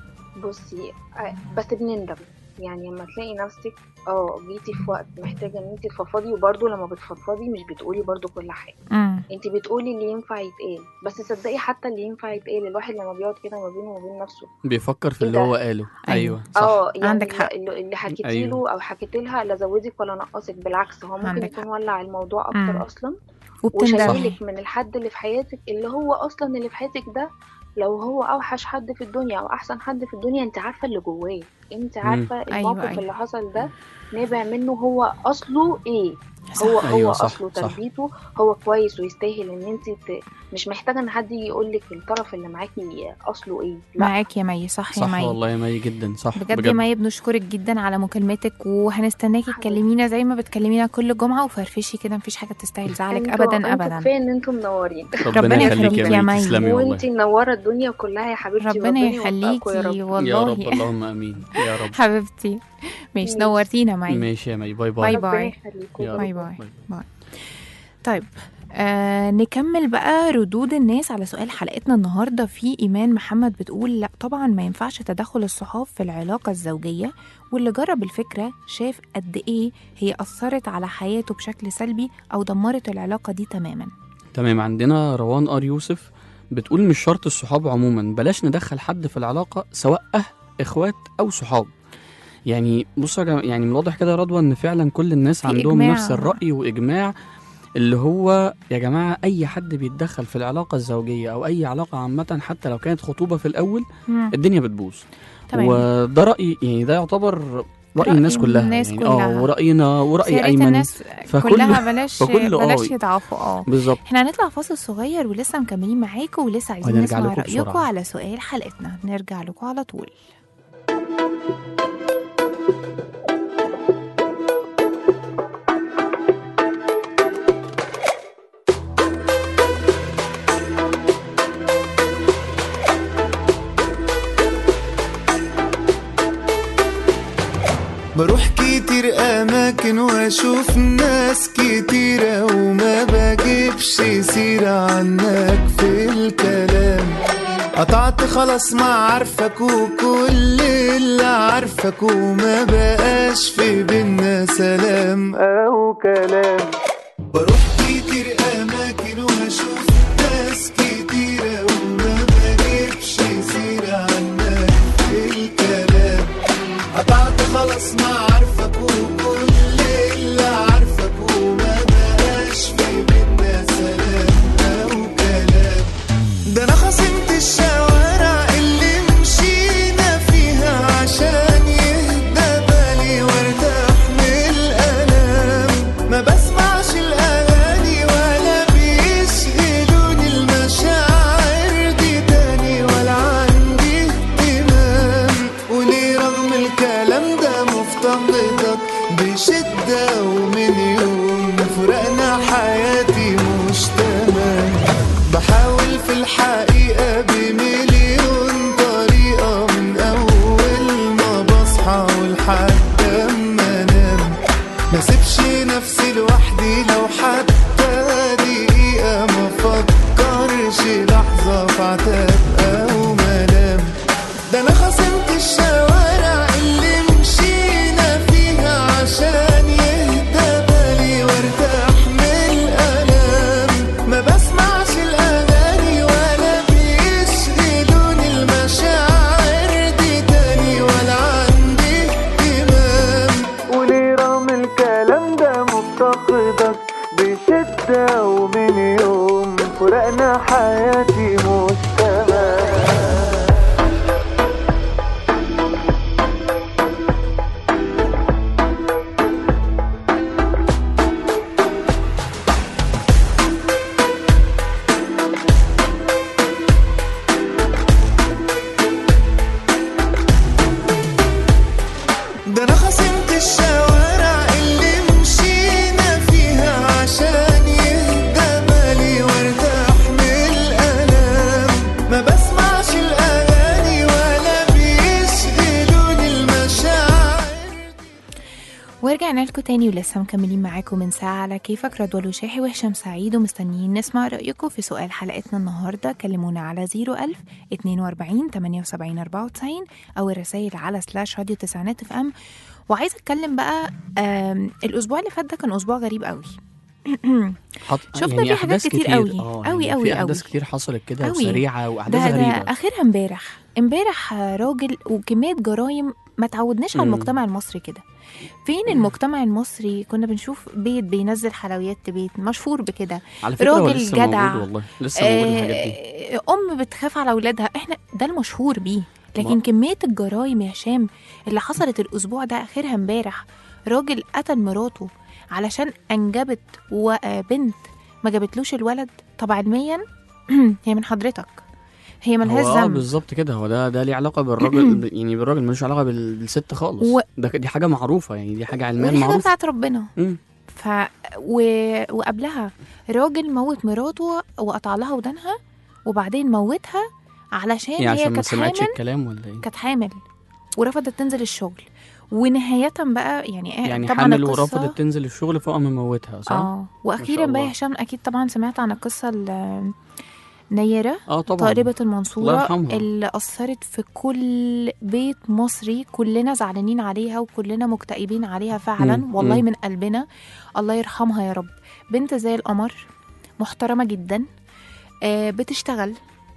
بصي آه، بس بنندم يعني لما تلاقي نفسك اه جيتي في وقت محتاجه ان انت تفضفضي وبرده لما بتفضفضي مش بتقولي برده كل حاجه امم انت بتقولي اللي ينفع يتقال بس صدقي حتى اللي ينفع يتقال الواحد لما بيقعد كده ما بينه وما بين نفسه بيفكر في إيه اللي ده؟ هو قاله أيوة. ايوه صح اه يعني عندك حق. اللي, اللي حكيتي أيوة. له او حكيت لها لا زودك ولا نقصك بالعكس هو ممكن عندك يكون حق. ولع الموضوع مم. اكتر اصلا وبتندمي وشايلك من الحد اللي في حياتك اللي هو اصلا اللي في حياتك ده لو هو اوحش حد في الدنيا او احسن حد في الدنيا انت عارفه اللي جواه انت عارفه الموقف أيوة. اللي حصل ده نابع منه هو اصله ايه هو أيوة، هو صح، اصله صح. تربيته هو كويس ويستاهل ان انت ت... مش محتاجه ان حد يجي يقول لك الطرف اللي معاكي اصله ايه لا معاك يا مي صح يا صح مي والله يا مي جدا صح بجد يا مي بنشكرك جدا على مكالمتك وهنستناكي تكلمينا زي ما بتكلمينا كل جمعه وفرفشي كده مفيش حاجه تستاهل زعلك انتوا- ابدا انتوا ابدا كفايه ان انتم منورين ربنا يخليك يا مي. تسلمي والله وانتي منوره الدنيا كلها يا حبيبتي ربنا يوفقكوا يا يخليكي رب. والله يا رب اللهم امين يا رب حبيبتي ماشي ماشي. نورتينا مي ماشي يا مي باي باي باي ربنا باي يخليكوا. يا باي رب. باي باي طيب آه نكمل بقى ردود الناس على سؤال حلقتنا النهارده في ايمان محمد بتقول لا طبعا ما ينفعش تدخل الصحاب في العلاقه الزوجيه واللي جرب الفكره شاف قد ايه هي اثرت على حياته بشكل سلبي او دمرت العلاقه دي تماما تمام عندنا روان ار يوسف بتقول مش شرط الصحاب عموما بلاش ندخل حد في العلاقه سواء اهل اخوات او صحاب يعني بصوا يا جماعة، يعني من الواضح كده يا رضوى ان فعلا كل الناس في عندهم إجماع. نفس الراي واجماع اللي هو يا جماعه اي حد بيتدخل في العلاقه الزوجيه او اي علاقه عامه حتى لو كانت خطوبه في الاول مم. الدنيا بتبوظ تمام وده راي يعني ده يعتبر راي, رأي الناس كلها الناس يعني كلها. اه وراينا بس وراي يا ريت ايمن الناس فكل- كلها بلاش فكل- آه. بلاش يضعفوا اه بالظبط احنا هنطلع فاصل صغير ولسه مكملين معاكم ولسه عايزين وهنرجع نسمع لكم رايكم بسرعة. على سؤال حلقتنا نرجع لكم على طول بروح كتير أماكن وأشوف ناس كتيرة وما بجيبش سيرة عنك في الكلام قطعت خلاص ما عارفك وكل اللي عارفك وما بقاش في بينا سلام او كلام بروح كتير اماكن وهشوف ناس كتيرة وما بجيبش سيرة عنك الكلام قطعت خلاص ما عارفك وكل اللي عارفك وما بقاش في بينا سلام او كلام ده انا خصمت الشوارع اللي مشينا فيها عشان يهدى بالي وارتاح من الالام ما بسمعش الاغاني ولا بيشغلوني المشاعر دي تاني ولا عندي اهتمام وليه رغم الكلام ده مفتقدك بشدة ومن يوم فرقنا حياتي مش تمام بحاول في الحقيقة بمليون طريقة من أول ما بصحى ولحد أما أنام ما سيبش نفسي لوحدي لو حتى دقيقة ما فكرش لحظة في عتاب أو ملام ده أنا خصمت الشوارع اللي مشينا فيها عشان يهدى بالي وارتاح من الألام ما بسمعش الأغاني ولا بيشغلوني المشاعر دي تاني ولا عندي اهتمام وليه رغم الكلام ده مفتقدك بشدة ومن يوم فرقنا حياتي مش تمام ده انا خصمت الشوارع اللي مشينا فيها عشان يهدى بالي وارتاح من الالام ما بسمعش الاغاني ولا بيشغلوني المشاعر ورجعنا لكم تاني ولسه مكملين معاكم من ساعة على كيفك رضوى الوشاحي وهشام سعيد ومستنيين نسمع رأيكم في سؤال حلقتنا النهاردة كلمونا على 01000 42 78 94 أو الرسائل على سلاش راديو تسعينات اف ام وعايزة أتكلم بقى آم، الأسبوع اللي فات ده كان أسبوع غريب قوي حط... شفنا فيه حاجات أحداث كتير قوي. آه، قوي يعني قوي في قوي. احداث كتير حصلت كده قوي. سريعه واحداث ده, ده غريبه اخرها امبارح امبارح آه، راجل وكميه جرايم ما تعودناش على مم. المجتمع المصري كده فين المجتمع المصري كنا بنشوف بيت بينزل حلويات بيت مشهور بكده على فكره هو راجل لسه جدع. موجود والله لسه موجود الحاجات دي آه، ام بتخاف على اولادها احنا ده المشهور بيه لكن ما- كميه الجرايم يا هشام اللي حصلت الاسبوع ده اخرها امبارح راجل قتل مراته علشان انجبت وبنت ما جابتلوش الولد طب علميا هي من حضرتك هي ملهاش هو اه ذنب بالظبط كده هو ده ده ليه علاقه بالراجل يعني بالراجل ملوش علاقه بال- بالست خالص و- ده ك- دي حاجه معروفه يعني دي حاجه علميا ودي حاجه معروفه بتاعت ربنا مم. ف و... وقبلها راجل موت مراته وقطع لها ودانها وبعدين موتها علشان يعني هي عشان ما كانت سمعتش حامل الكلام ولا ايه كانت حامل ورفضت تنزل الشغل ونهاية بقى يعني إيه، يعني طبعا حامل القصة- ورفضت تنزل الشغل فقام مموتها صح اه واخيرا شاء بقى الله. هشام اكيد طبعا سمعت عن القصه ال- نيره اه طبعا طالبة الله المنصورة يرحمها. اللي أثرت في كل بيت مصري كلنا زعلانين عليها وكلنا مكتئبين عليها فعلا مم، والله مم. من قلبنا الله يرحمها يا رب بنت زي القمر محترمة جدا آه بتشتغل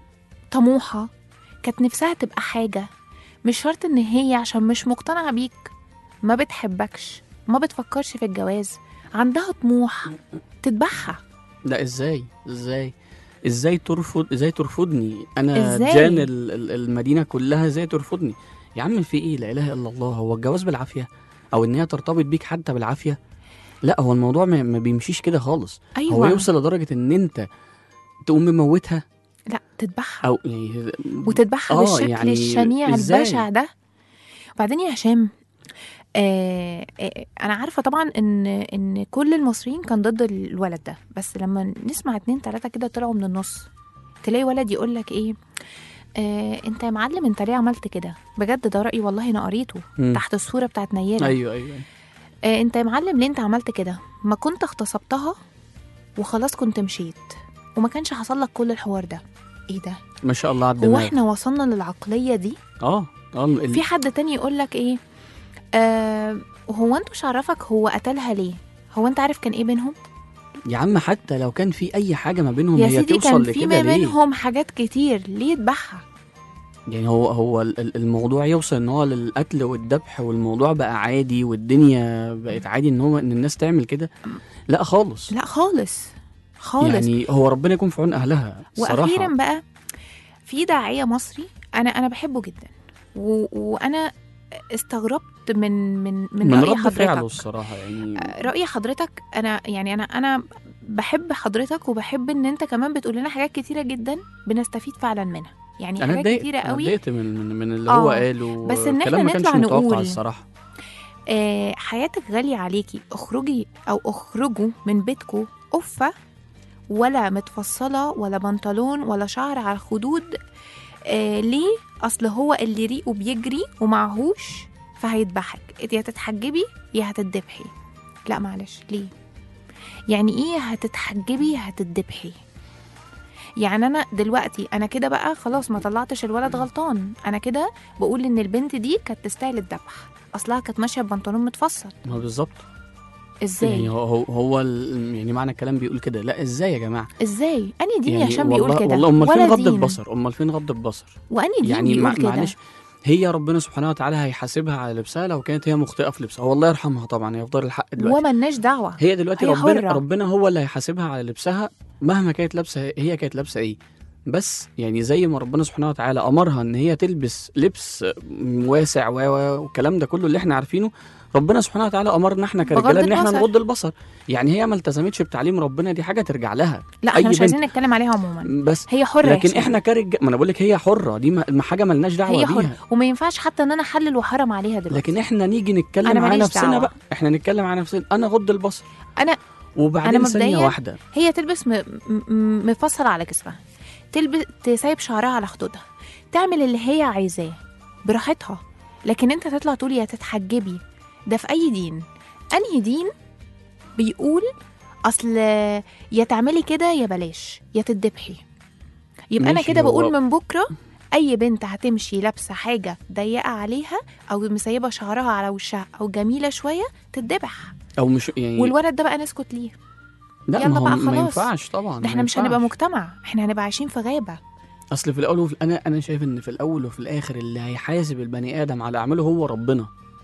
طموحة كانت نفسها تبقى حاجة مش شرط ان هي عشان مش مقتنعة بيك ما بتحبكش ما بتفكرش في الجواز عندها طموح تذبحها لا ازاي ازاي ازاي ترفض ازاي ترفضني انا إزاي؟ جان ال- ال- المدينه كلها ازاي ترفضني يا عم في ايه لا اله الا الله هو الجواز بالعافيه او ان هي ترتبط بيك حتى بالعافيه لا هو الموضوع ما, ما بيمشيش كده خالص ايوه هو يوصل لدرجه ان انت تقوم مموتها لا تذبحها او يعني وتذبحها آه، بالشكل يعني الشنيع إزاي؟ البشع ده وبعدين يا هشام آه آه انا عارفه طبعا ان ان كل المصريين كان ضد الولد ده بس لما نسمع اتنين تلاته كده طلعوا من النص تلاقي ولد يقول لك ايه آه انت يا معلم انت ليه عملت كده بجد ده رايي والله انا قريته مم. تحت الصوره بتاعت نيره ايوه ايوه آه انت يا معلم ليه انت عملت كده ما كنت اغتصبتها وخلاص كنت مشيت وما كانش حصل لك كل الحوار ده ايه ده ما شاء الله على هو الدماغ احنا وصلنا للعقليه دي اه اه ال- في حد تاني يقول لك ايه آه هو انت مش عرفك هو قتلها ليه هو انت عارف كان ايه بينهم يا عم حتى لو كان في اي حاجه ما بينهم يا هي سيدي توصل كان في لكده ما ليه بينهم حاجات كتير ليه يذبحها يعني هو هو ال- ال- الموضوع يوصل ان هو للقتل والذبح والموضوع بقى عادي والدنيا بقت عادي ان هو ان الناس تعمل كده لا خالص لا خالص خالص يعني هو ربنا يكون في عون اهلها الصراحه واخيرا بقى في داعيه مصري انا انا بحبه جدا و... وانا استغربت من من من, من راي رد حضرتك فعله الصراحه يعني راي حضرتك انا يعني انا انا بحب حضرتك وبحب ان انت كمان بتقول لنا حاجات كتيره جدا بنستفيد فعلا منها يعني انا حاجات اتضايقت كتيره انا قوي اتضايقت من من, من اللي هو آه، قاله بس إن الكلام إحنا ما كانش نطلع متوقع نقول الصراحه آه حياتك غالية عليكي اخرجي أو اخرجوا من بيتكو قفة ولا متفصلة ولا بنطلون ولا شعر على الخدود آه ليه؟ أصل هو اللي ريقه بيجري ومعهوش فهيذبحك يا تتحجبي يا هتتذبحي لا معلش ليه؟ يعني ايه هتتحجبي هتتذبحي يعني انا دلوقتي انا كده بقى خلاص ما طلعتش الولد غلطان انا كده بقول ان البنت دي كانت تستاهل الذبح اصلها كانت ماشيه ببنطلون متفصل ما بالظبط ازاي يعني هو هو, هو ال- يعني معنى الكلام بيقول كده لا ازاي يا جماعه ازاي اني دين يا يعني هشام بيقول والله كده والله امال فين ولا غض دين البصر امال فين غض البصر واني دين يعني بيقول مع- كده معلش هي ربنا سبحانه وتعالى هيحاسبها على لبسها لو كانت هي مخطئه في لبسها هو الله يرحمها طبعا هي يفضل الحق دلوقتي وملناش دعوه هي دلوقتي هي ربنا حرة. ربنا هو اللي هيحاسبها على لبسها مهما كانت لابسه هي كانت لابسه ايه بس يعني زي ما ربنا سبحانه وتعالى امرها ان هي تلبس لبس واسع و و- والكلام ده كله اللي احنا عارفينه ربنا سبحانه وتعالى امرنا احنا بغض كرجاله ان احنا البصر. نغض البصر يعني هي ما التزمتش بتعليم ربنا دي حاجه ترجع لها لا أي احنا مش بنت. عايزين نتكلم عليها عموما بس هي حره يا لكن هشام. احنا كرجال ما انا بقول لك هي حره دي ما ما حاجه ملناش دعوه هي بيها حره وما ينفعش حتى ان انا احلل وحرم عليها دلوقتي لكن احنا نيجي نتكلم أنا على ماليش نفسنا دعوة. بقى احنا نتكلم على نفسنا انا غض البصر انا وبعدين أنا ثانيه مبدئياً واحده هي تلبس م... م... مفصل على جسمها تلبس تسيب شعرها على خدودها تعمل اللي هي عايزاه براحتها لكن انت تطلع تقول يا تتحجبي ده في اي دين انهي دين بيقول اصل يا تعملي كده يا بلاش يا تتذبحي يبقى انا ماشي، كده هو- بقول من بكره اي بنت هتمشي لابسه حاجه ضيقه عليها او مسيبه شعرها على وشها او جميله شويه تتذبح او مش يعني والولد ده بقى نسكت ليه لا يلا ما هو بقى ما خلاص. ينفعش طبعا ده ما احنا مش هنبقى ينفعش. مجتمع احنا هنبقى عايشين في غابه اصل في الاول وفي انا انا شايف ان في الاول وفي الاخر اللي هيحاسب البني ادم على اعماله هو ربنا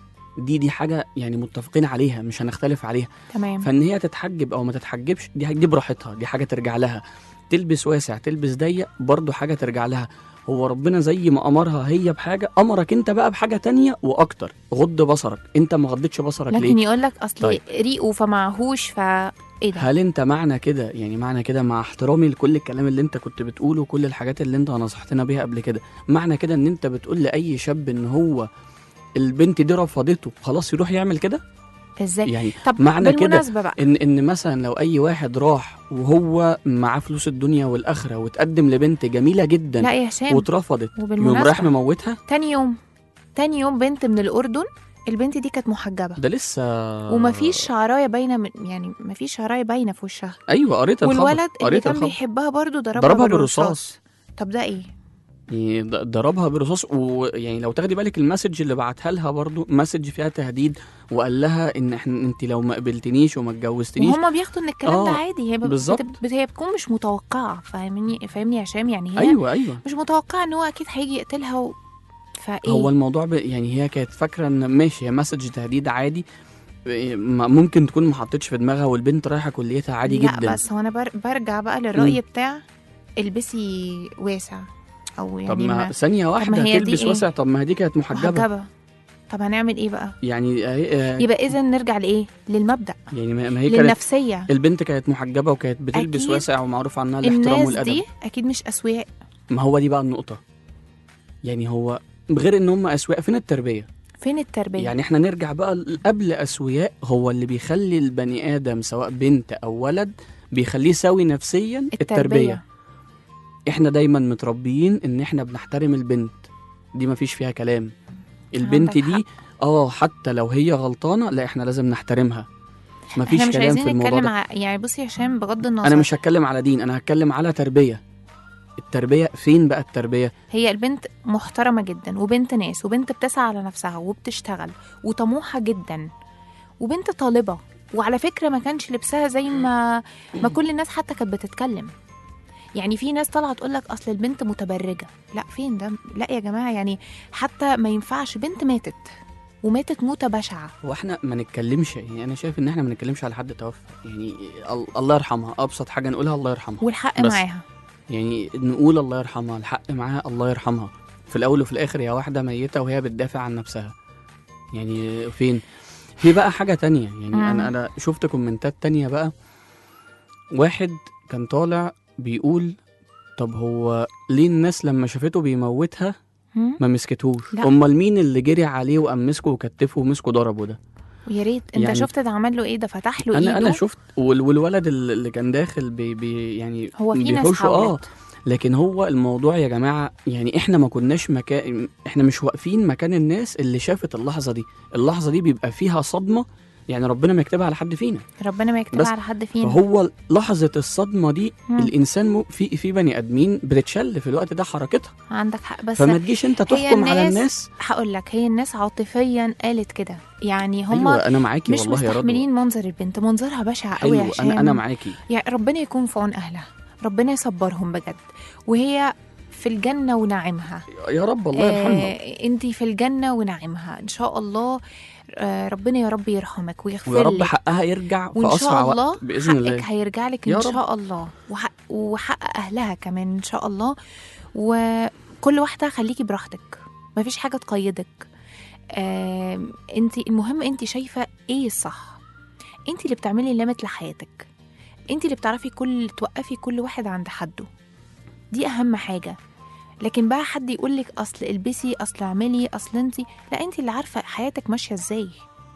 دي دي حاجه يعني متفقين عليها مش هنختلف عليها تمام فان هي تتحجب او ما تتحجبش دي دي براحتها دي حاجه ترجع لها تلبس واسع تلبس ضيق برضه حاجه ترجع لها هو ربنا زي ما امرها هي بحاجه امرك انت بقى بحاجه تانية واكتر غض بصرك انت ما غضتش بصرك لكن ليه يقول لك اصل طيب. ريقه فمعهوش ف ايه ده هل انت معنى كده يعني معنى كده مع احترامي لكل الكلام اللي انت كنت بتقوله وكل الحاجات اللي انت نصحتنا بيها قبل كده معنى كده ان انت بتقول لاي شاب ان هو البنت دي رفضته خلاص يروح يعمل كده ازاي يعني طب معنى كده بالمناسبه بقى ان ان مثلا لو اي واحد راح وهو معاه فلوس الدنيا والاخره وتقدم لبنت جميله جدا لا يا هشام واترفضت يقوم وبالمناسبة رايح مموتها تاني يوم تاني يوم بنت من الاردن البنت دي كانت محجبه ده لسه ومفيش شعرايه باينه من يعني مفيش شعرايه باينه في وشها ايوه قريت الخبر والولد اللي قريت كان الخبر بيحبها برضو ضربها, ضربها بالرصاص بالرصاص طب ده ايه يعني ض- ضربها برصاص ويعني لو تاخدي بالك المسج اللي بعتها لها برضو مسج فيها تهديد وقال لها ان احنا انت لو ما قبلتنيش وما اتجوزتنيش وهما بياخدوا ان الكلام آه، ده عادي هي ب- بالظبط. بت- بت- هي بتكون مش متوقعه فاهمني فاهمني يا هشام يعني هي ايوه ايوه مش متوقعه ان هو اكيد هيجي يقتلها و... فايه هو الموضوع ب... يعني هي كانت فاكره ان ماشي هي مسج تهديد عادي إيه، ما- ممكن تكون ما حطتش في دماغها والبنت رايحه كليتها عادي لا جدا بس هو انا بر... برجع بقى للرأي بتاع البسي واسع او يعني طب ما ما ثانيه واحده هي دي تلبس إيه؟ واسع طب ما هي دي كانت محجبه محجبه طب هنعمل ايه بقى يعني آه، آه، يبقى اذا نرجع لايه للمبدأ يعني ما ما هي كانت للنفسيه البنت كانت محجبه وكانت بتلبس أكيد واسع ومعروف عنها الاحترام الناس والادب دي اكيد مش اسوياء ما هو دي بقى النقطه يعني هو غير ان هم اسواق فين التربيه فين التربيه يعني احنا نرجع بقى ل- قبل اسوياء هو اللي بيخلي البني ادم سواء بنت او ولد بيخليه سوي نفسيا التربيه, التربيه احنا دايما متربيين ان احنا بنحترم البنت دي مفيش فيها كلام البنت عندك دي اه حتى لو هي غلطانه لا احنا لازم نحترمها مفيش احنا مش كلام في عايزين الموضوع نتكلم ده ع... يعني بصي يا هشام بغض النظر انا مش هتكلم على دين انا هتكلم على تربيه التربيه فين بقى التربيه هي البنت محترمة جدا وبنت ناس وبنت بتسعى على نفسها وبتشتغل وطموحة جدا وبنت طالبة وعلى فكرة ما كانش لبسها زي ما ما كل الناس حتى كانت بتتكلم يعني في ناس طالعة تقول لك أصل البنت متبرجة لا فين ده لا يا جماعة يعني حتى ما ينفعش بنت ماتت وماتت موتة بشعة هو احنا ما نتكلمش يعني انا شايف ان احنا ما نتكلمش على حد توفى يعني ال- الله يرحمها ابسط حاجه نقولها الله يرحمها والحق بس. معاها يعني نقول الله يرحمها الحق معاها الله يرحمها في الاول وفي الاخر هي واحده ميته وهي بتدافع عن نفسها يعني فين في بقى حاجه تانية يعني مم. انا انا شفت كومنتات تانية بقى واحد كان طالع بيقول طب هو ليه الناس لما شافته بيموتها هم؟ ما مسكتهوش لا. امال مين اللي جري عليه وقام مسكه وكتفه ومسكه ضربه ده ويا ريت انت يعني- شفت ده عمل له ايه ده فتح له انا ايده انا شفت وال- والولد اللي اللي كان داخل بي بي يعني هو في ناس بيحوشه اه حاولت لكن هو الموضوع يا جماعه يعني احنا ما كناش مكان احنا مش واقفين مكان الناس اللي شافت اللحظه دي اللحظه دي بيبقى فيها صدمه يعني ربنا ما يكتبها على حد فينا ربنا ما يكتبها بس على حد فينا فهو لحظه الصدمه دي مم. الانسان مو في في بني ادمين بتتشل في الوقت ده حركتها عندك حق بس فما تجيش انت تحكم على الناس- الناس هقول لك هي الناس عاطفيا قالت كده يعني هم ايوه انا معاكي مش والله يا رضوى مستحملين منظر البنت منظرها بشع قوي حلو عشان انا انا معاكي يعني ربنا يكون في عون اهلها ربنا يصبرهم بجد وهي في الجنة ونعيمها يا رب الله يرحمها آه انت في الجنة ونعيمها ان شاء الله آه ربنا يا رب يرحمك ويغفر ويا رب لك حقها يرجع في وان اسرع شاء الله وقت باذن الله حقك هيرجع لك يا ان رب. شاء الله وحق, وحق اهلها كمان ان شاء الله وكل واحده خليكي براحتك مفيش حاجه تقيدك انت المهم انت شايفه ايه الصح انت اللي بتعملي ليميت لحياتك انت اللي بتعرفي كل توقفي كل واحد عند حده دي اهم حاجه لكن بقى حد يقول لك اصل البسي اصل اعملي اصل انت لا انت اللي عارفه حياتك ماشيه ازاي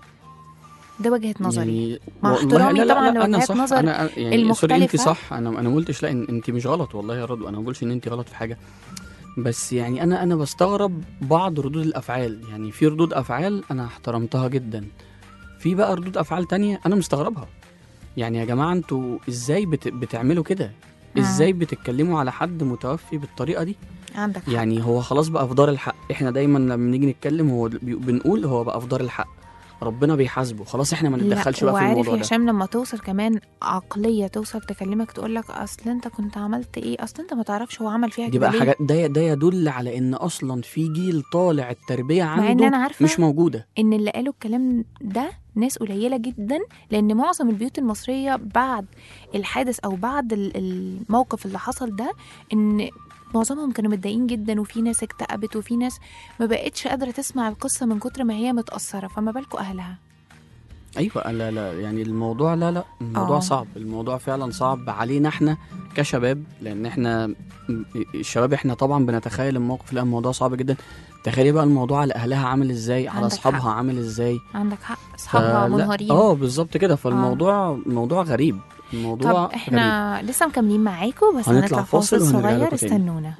ده وجهه نظري يعني مع والله احترامي لا لا طبعاً لا انا لوجهات صح نظر انا أنا- يعني سوري انت المختلفة. صح انا انا ما قلتش لا إن- انت مش غلط والله يا رضوى انا ما بقولش ان انت غلط في حاجه بس يعني انا انا بستغرب بعض ردود الافعال يعني في ردود افعال انا احترمتها جدا في بقى ردود افعال تانية انا مستغربها يعني يا جماعه انتوا ازاي بت بتعملوا كده مم. ازاي بتتكلموا على حد متوفي بالطريقه دي عندك حق. يعني هو خلاص بقى في دار الحق احنا دايما لما بنيجي نتكلم هو بي- بنقول هو بقى في دار الحق ربنا بيحاسبه خلاص احنا ما لا، نتدخلش بقى في وعارف الموضوع يا ده هشام لما توصل كمان عقليه توصل تكلمك تقول لك اصل انت كنت عملت ايه اصل انت ما تعرفش هو عمل فيها دي كده بقى ليه؟ حاجات ده ده يدل على ان اصلا في جيل طالع التربيه مع ان عنده انا عارفه مش موجوده ان اللي قالوا الكلام ده ناس قليله جدا لان معظم البيوت المصريه بعد الحادث او بعد ال- الموقف اللي حصل ده ان معظمهم كانوا متضايقين جدا وفي ناس اكتئبت وفي ناس ما بقتش قادره تسمع القصه من كتر ما هي متاثره فما بالكم اهلها ايوه لا لا يعني الموضوع لا لا الموضوع آه. صعب الموضوع فعلا صعب علينا احنا كشباب لان احنا م- الشباب احنا طبعا بنتخيل الموقف لا الموضوع صعب جدا تخيلي بقى الموضوع على اهلها عامل ازاي على عندك اصحابها حق. عامل ازاي عندك حق اصحابها فلا- منهارين اه بالظبط كده فالموضوع موضوع غريب الموضوع طب احنا لسه مكملين معاكم بس هنطلع هنطلع فاصل فاصل وهنرجع صغير لكم تاني. استنونا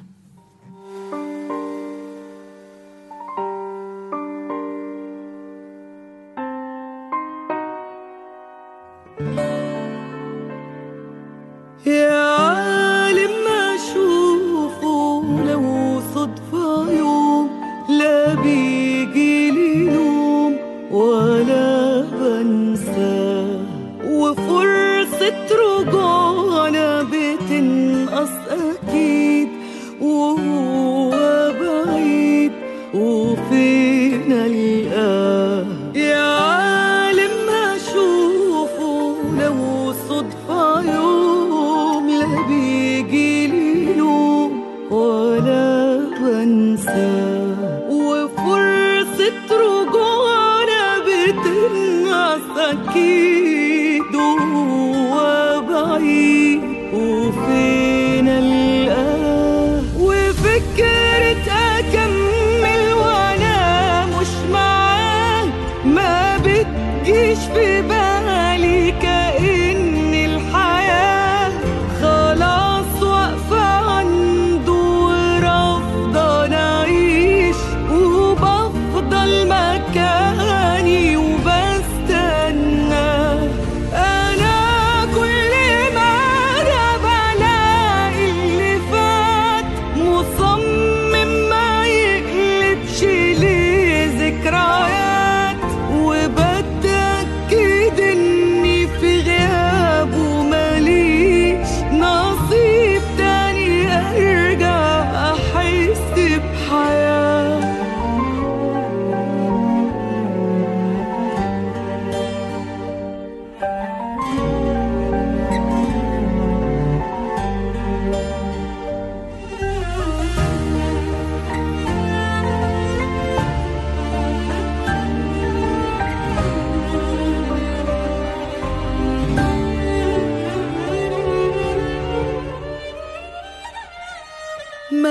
يا عالم ما اشوفه لو صدفة يوم لا بيجي لي نوم ولا بنساه وفرصة رجوعنا بتنقص أكيد وهو بعيد وفين ألقاه يا عالم ما أشوفه لو صدفة يوم لا بيجي لي نوم ولا بنساه وفرصة رجوعنا بتنقص أكيد وهو بعيد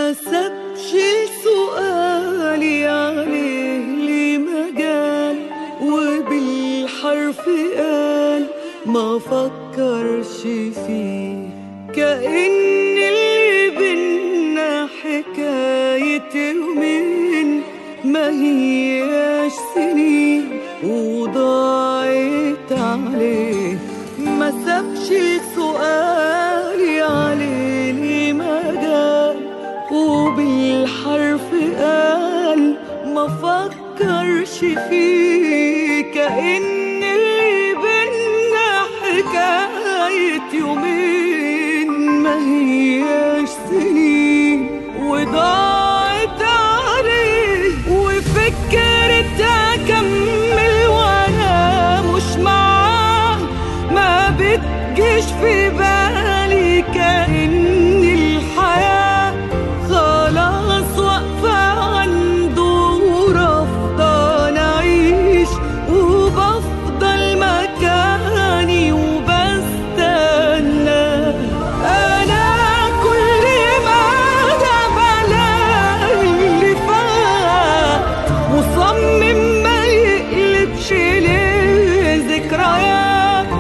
ما سابش سؤالي عليه لي مجال وبالحرف قال ما فكرش فيه كأن اللي بينا حكاية يومين ما هياش سنين وضاعت عليه ما سابش سؤالي عليه لي مجال وبالحرف قال ما فكرش فيه كأن اللي بينا حكاية يومين ما هياش سنين وضاعت عليه وفكرت أكمل وأنا مش معاه ما بتجيش في بالي كأن الحياة خلاص واقفة عنده ورافضة نعيش وبفضل مكاني وبستنى أنا كل ما ده بلاقي اللي فات مصمم ما يقلبش ليه ذكريات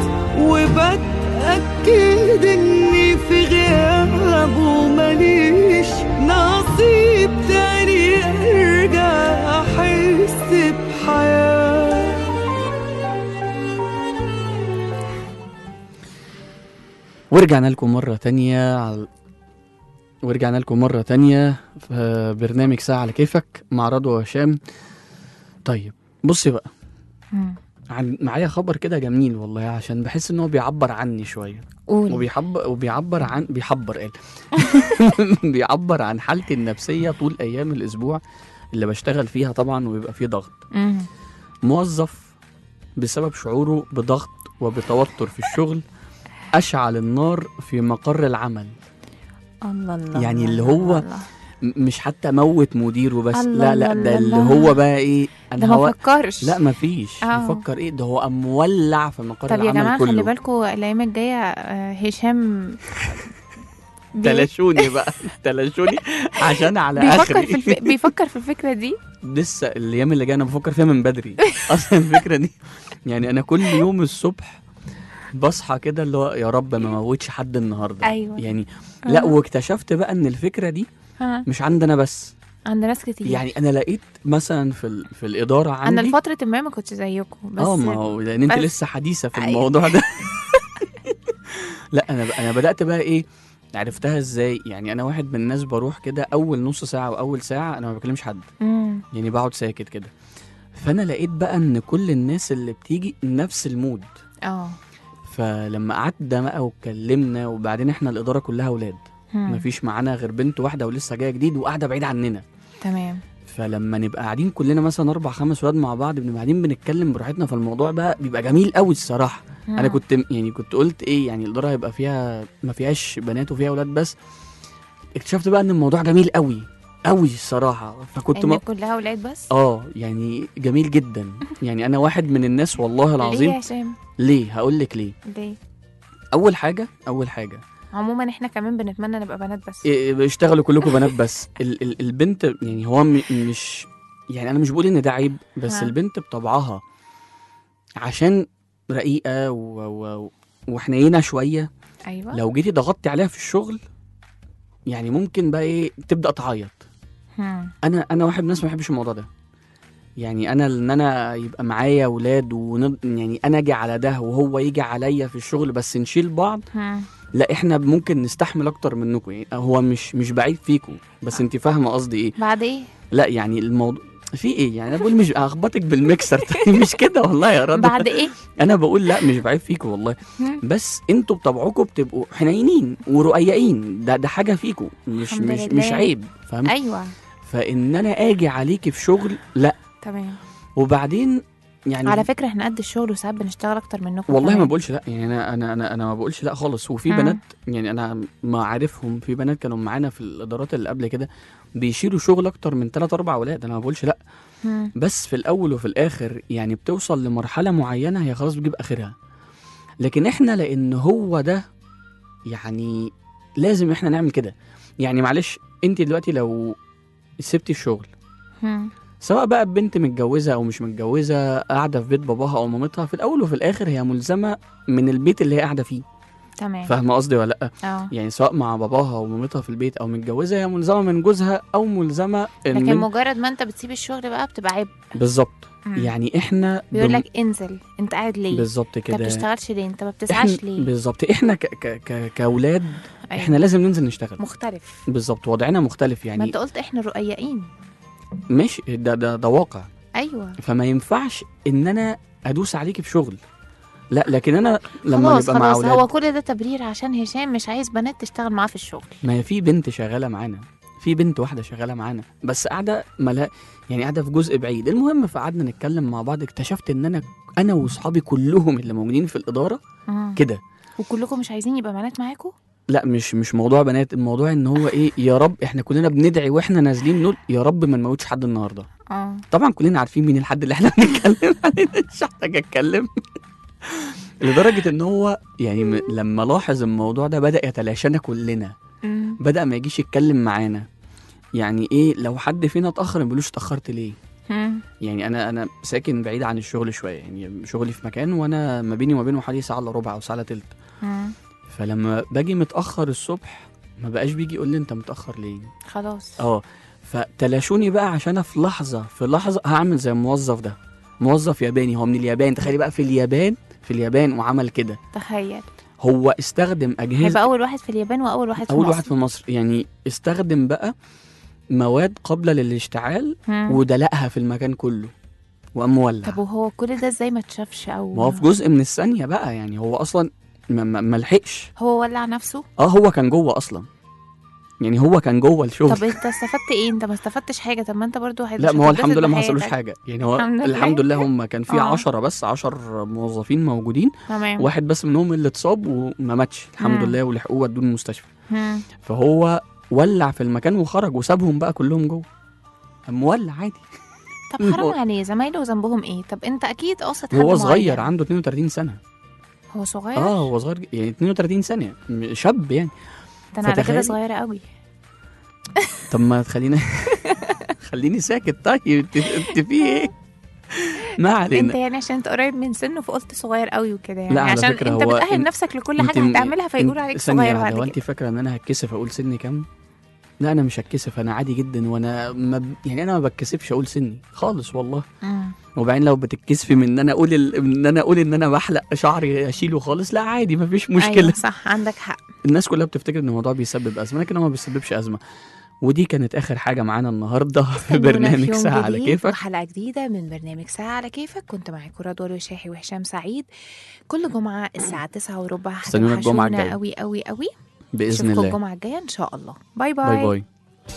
وبتأكد إني في غيابه ماليش نصيب تاني أرجع أحس بحياة ورجعنا لكم مرة تانية على ورجعنا لكم مرة تانية في برنامج ساعة على كيفك مع رضوى وهشام طيب بصي بقى مم. عن معايا خبر كده جميل والله عشان بحس ان هو بيعبر عني شوية قول وبيحب وبيعبر عن بيحبر قال بيعبر عن حالتي النفسية طول أيام الأسبوع اللي بشتغل فيها طبعا وبيبقى فيه ضغط مم. موظف بسبب شعوره بضغط وبتوتر في الشغل أشعل النار في مقر العمل الله الله يعني اللي الله هو الله. م- مش حتى موت مديره بس الله لا لا الله ده اللي الله. هو بقى ايه ده ما هو- فكرش لا مفيش آه. يفكر ايه ده هو قام مولع في مقر طب يا العمل جماعه كله خلي بالكم الايام الجايه آه، هشام بي- تلاشوني بقى تلاشوني عشان على بيفكر اخري في الف... بيفكر في الفكره دي لسه الايام اللي جايه انا بفكر فيها من بدري اصلا الفكره دي يعني انا كل يوم الصبح بصحى كده اللي هو يا رب ما موتش حد النهارده أيوة. يعني لا واكتشفت بقى ان الفكره دي ها مش عندنا بس عند ناس كتير يعني انا لقيت مثلا في ال- في الاداره انا عندي لفتره ما ما كنتش زيكم بس اه ما هو لان انت بس- لسه حديثه في أيوة. الموضوع ده لا انا ب- انا بدات بقى ايه عرفتها ازاي يعني انا واحد من الناس بروح كده اول نص ساعه واول ساعه انا ما بكلمش حد مم. يعني بقعد ساكت كده فانا لقيت بقى ان كل الناس اللي بتيجي نفس المود اه فلما قعدنا بقى واتكلمنا وبعدين احنا الاداره كلها اولاد مم. مفيش معانا غير بنت واحده ولسه جايه جديد وقاعده بعيد عننا تمام فلما نبقى قاعدين كلنا مثلا اربع خمس ولاد مع بعض بنبقى قاعدين بنتكلم براحتنا فالموضوع بقى بيبقى جميل قوي الصراحه مم. انا كنت يعني كنت قلت ايه يعني الاداره هيبقى فيها ما فيهاش بنات وفيها اولاد بس اكتشفت بقى ان الموضوع جميل قوي قوي الصراحه فكنت ان ما كلها اولاد بس اه يعني جميل جدا يعني انا واحد من الناس والله ليه العظيم يا هشام ليه هقول لك ليه ليه اول حاجه اول حاجه عموما احنا كمان بنتمنى نبقى بنات بس إيه، بيشتغلوا كلكم بنات بس ال ال البنت يعني هو م- مش يعني انا مش بقول ان ده عيب بس ها. البنت بطبعها عشان رقيقه و و وحنينه شويه ايوه لو جيتي ضغطتي عليها في الشغل يعني ممكن بقى ايه تبدا تعيط مم. انا انا واحد من الناس ما بحبش الموضوع ده يعني انا ان انا يبقى معايا اولاد ون يعني انا اجي على ده وهو يجي عليا في الشغل بس نشيل بعض مم. لا احنا ممكن نستحمل اكتر منكم يعني هو مش مش بعيد فيكم بس انت فاهمه قصدي ايه بعد ايه لا يعني الموضوع في ايه يعني انا بقول مش هخبطك بالميكسر تاني مش كده والله يا رضا بعد ايه انا بقول لا مش بعيب فيكم والله مم. بس انتوا بطبعكم بتبقوا حنينين ورقيقين ده ده حاجه فيكم مش الحمد مش لله. مش عيب فاهم ايوه فان انا اجي عليكي في شغل لا تمام وبعدين يعني على فكره احنا قد الشغل وساعات بنشتغل اكتر منكم والله ما كمان. بقولش لا يعني انا انا انا انا ما بقولش لا خالص وفي مم. بنات يعني انا ما عارفهم في بنات كانوا معانا في الادارات اللي قبل كده بيشيلوا شغل اكتر من 3 4 اولاد انا ما بقولش لا مم. بس في الاول وفي الاخر يعني بتوصل لمرحله معينه هي خلاص بتجيب اخرها لكن احنا لان هو ده يعني لازم احنا نعمل كده يعني معلش انت دلوقتي لو سبتي الشغل مم. سواء بقى بنت متجوزه او مش متجوزه قاعده في بيت باباها او مامتها في الاول وفي الاخر هي ملزمه من البيت اللي هي قاعده فيه تمام فاهمه قصدي ولا لا اه يعني سواء مع باباها ومامتها في البيت او متجوزه هي ملزمه من جوزها او ملزمه إن لكن من مجرد ما انت بتسيب الشغل بقى بتبقى عيب بالظبط مم. يعني احنا بيقول بم- لك انزل انت قاعد ليه بالظبط انت كده بتشتغلش ليه انت ما احنا بتسعاش ليه بالظبط احنا ك ك ك كاولاد أيوة. احنا لازم ننزل نشتغل مختلف بالظبط وضعنا مختلف ما يعني انت قلت احنا رقيقين ماشي ده ده ده واقع ايوه فما ينفعش ان انا ادوس عليكي في شغل لا لكن انا لما خلاص نبقى مع خلاص اولاد هو كل ده تبرير عشان هشام مش عايز بنات تشتغل معاه في الشغل ما هي في بنت شغاله معانا في بنت واحده شغاله معانا بس قاعده ملا يعني قاعده في جزء بعيد المهم فقعدنا نتكلم مع بعض اكتشفت ان انا انا واصحابي كلهم اللي موجودين في الاداره مم. كده وكلكم مش عايزين يبقى بنات معاكم لا مش مش موضوع بنات الموضوع ان هو ايه يا رب احنا كلنا بندعي واحنا نازلين نقول يا رب ما نموتش حد النهارده اه طبعا كلنا عارفين مين الحد اللي احنا بنتكلم عليه مش هحتاج اتكلم لدرجه ان هو يعني م- لما لاحظ الموضوع ده بدا يتلاشانا كلنا مم. بدا ما يجيش يتكلم معانا يعني ايه لو حد فينا اتاخر ما بيقولوش اتاخرت ليه مم. يعني انا انا ساكن بعيد عن الشغل شويه يعني شغلي في مكان وانا ما بيني وما بينه حوالي ساعه الا ربع او ساعه الا تلت مم. فلما باجي متاخر الصبح ما بقاش بيجي يقول لي انت متاخر ليه خلاص اه فتلاشوني بقى عشان أنا في لحظه في لحظه هعمل زي الموظف ده موظف ياباني هو من اليابان تخيلي بقى في اليابان في اليابان وعمل كده تخيل هو استخدم اجهزه هيبقى اول واحد في اليابان واول واحد في اول مصر. واحد في مصر يعني استخدم بقى مواد قابله للاشتعال مم. ودلقها في المكان كله وقام مولع طب وهو كل ده ازاي ما اتشافش او ما هو في جزء من الثانيه بقى يعني هو اصلا ما- ما ما لحقش هو ولع نفسه اه هو كان جوه اصلا يعني هو كان جوه الشغل طب انت استفدت ايه انت ما استفدتش حاجه طب ما انت برضو هت- لا مش ما هو هتتبسط الحمد لله ما بحياتك. حصلوش حاجه يعني هو الحمد لله. الحمد لله هم كان في آه. 10 بس 10 موظفين موجودين تمام واحد بس منهم اللي اتصاب وما ماتش الحمد مم. لله ولحقوه ودوه المستشفى مم. فهو ولع في المكان وخرج وسابهم بقى كلهم جوه قام مولع عادي طب هو- حرام عليه زمايله ذنبهم ايه طب انت اكيد قاصد حد هو صغير معين. عنده 32 سنه هو صغير اه هو صغير ج- يعني 32 سنه م- شاب يعني ده انا على كده فتخيلي- صغيره قوي طب ما تخلينا خليني ساكت طيب انت انت في ايه ما انت علينا يعني عشان انت قريب من سنه فقلت صغير قوي وكده يعني لا، على عشان فكرة انت هو بتأهل إن- نفسك لكل انت حاجه م- هتعملها فيقولوا انت- عليك ثانية صغير واحدة، بعد هو كده انت فاكره ان انا هتكسف اقول سني كام لا انا مش هتكسف انا عادي جدا وانا ما ب... يعني انا ما بتكسفش اقول سني خالص والله مم. وبعدين لو بتتكسفي من ان انا اقول ال... ان انا اقول ان انا بحلق شعري اشيله خالص لا عادي ما فيش مشكله ايوه صح عندك حق الناس كلها بتفتكر ان الموضوع بيسبب ازمه لكن هو ما بيسببش ازمه ودي كانت اخر حاجه معانا النهارده في استنونا برنامج يوم ساعه على جديد كيفك وحلقه جديده من برنامج ساعه على كيفك كنت معاكم رضوى الوشاحي وهشام سعيد كل جمعه الساعه 9 وربع استنونا الجمعة هتوحشونا الجاية. قوي قوي قوي باذن اشوفكم الله الجمعه الجايه ان شاء الله باي باي, باي باي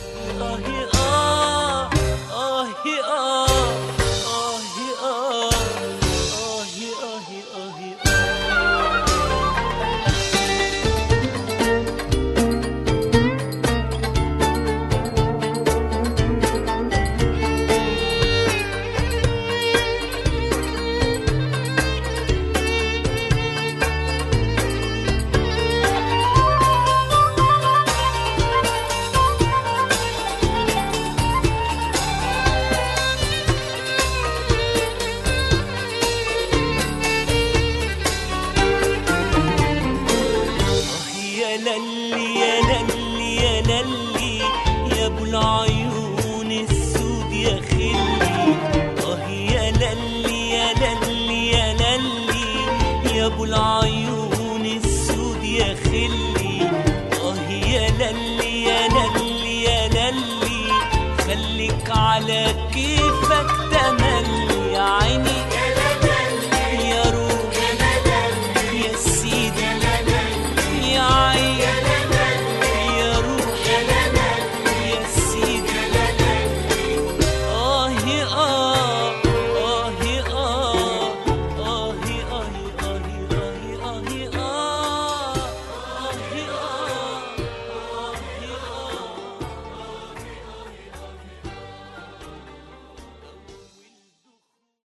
يا للي يا للي يا للي يا ابو العيون السود يا خلي اه يا للي يا للي يا للي يا ابو العيون السود يا خلي اه يا للي يا للي يا للي خليك على كيفك تملي يا عيني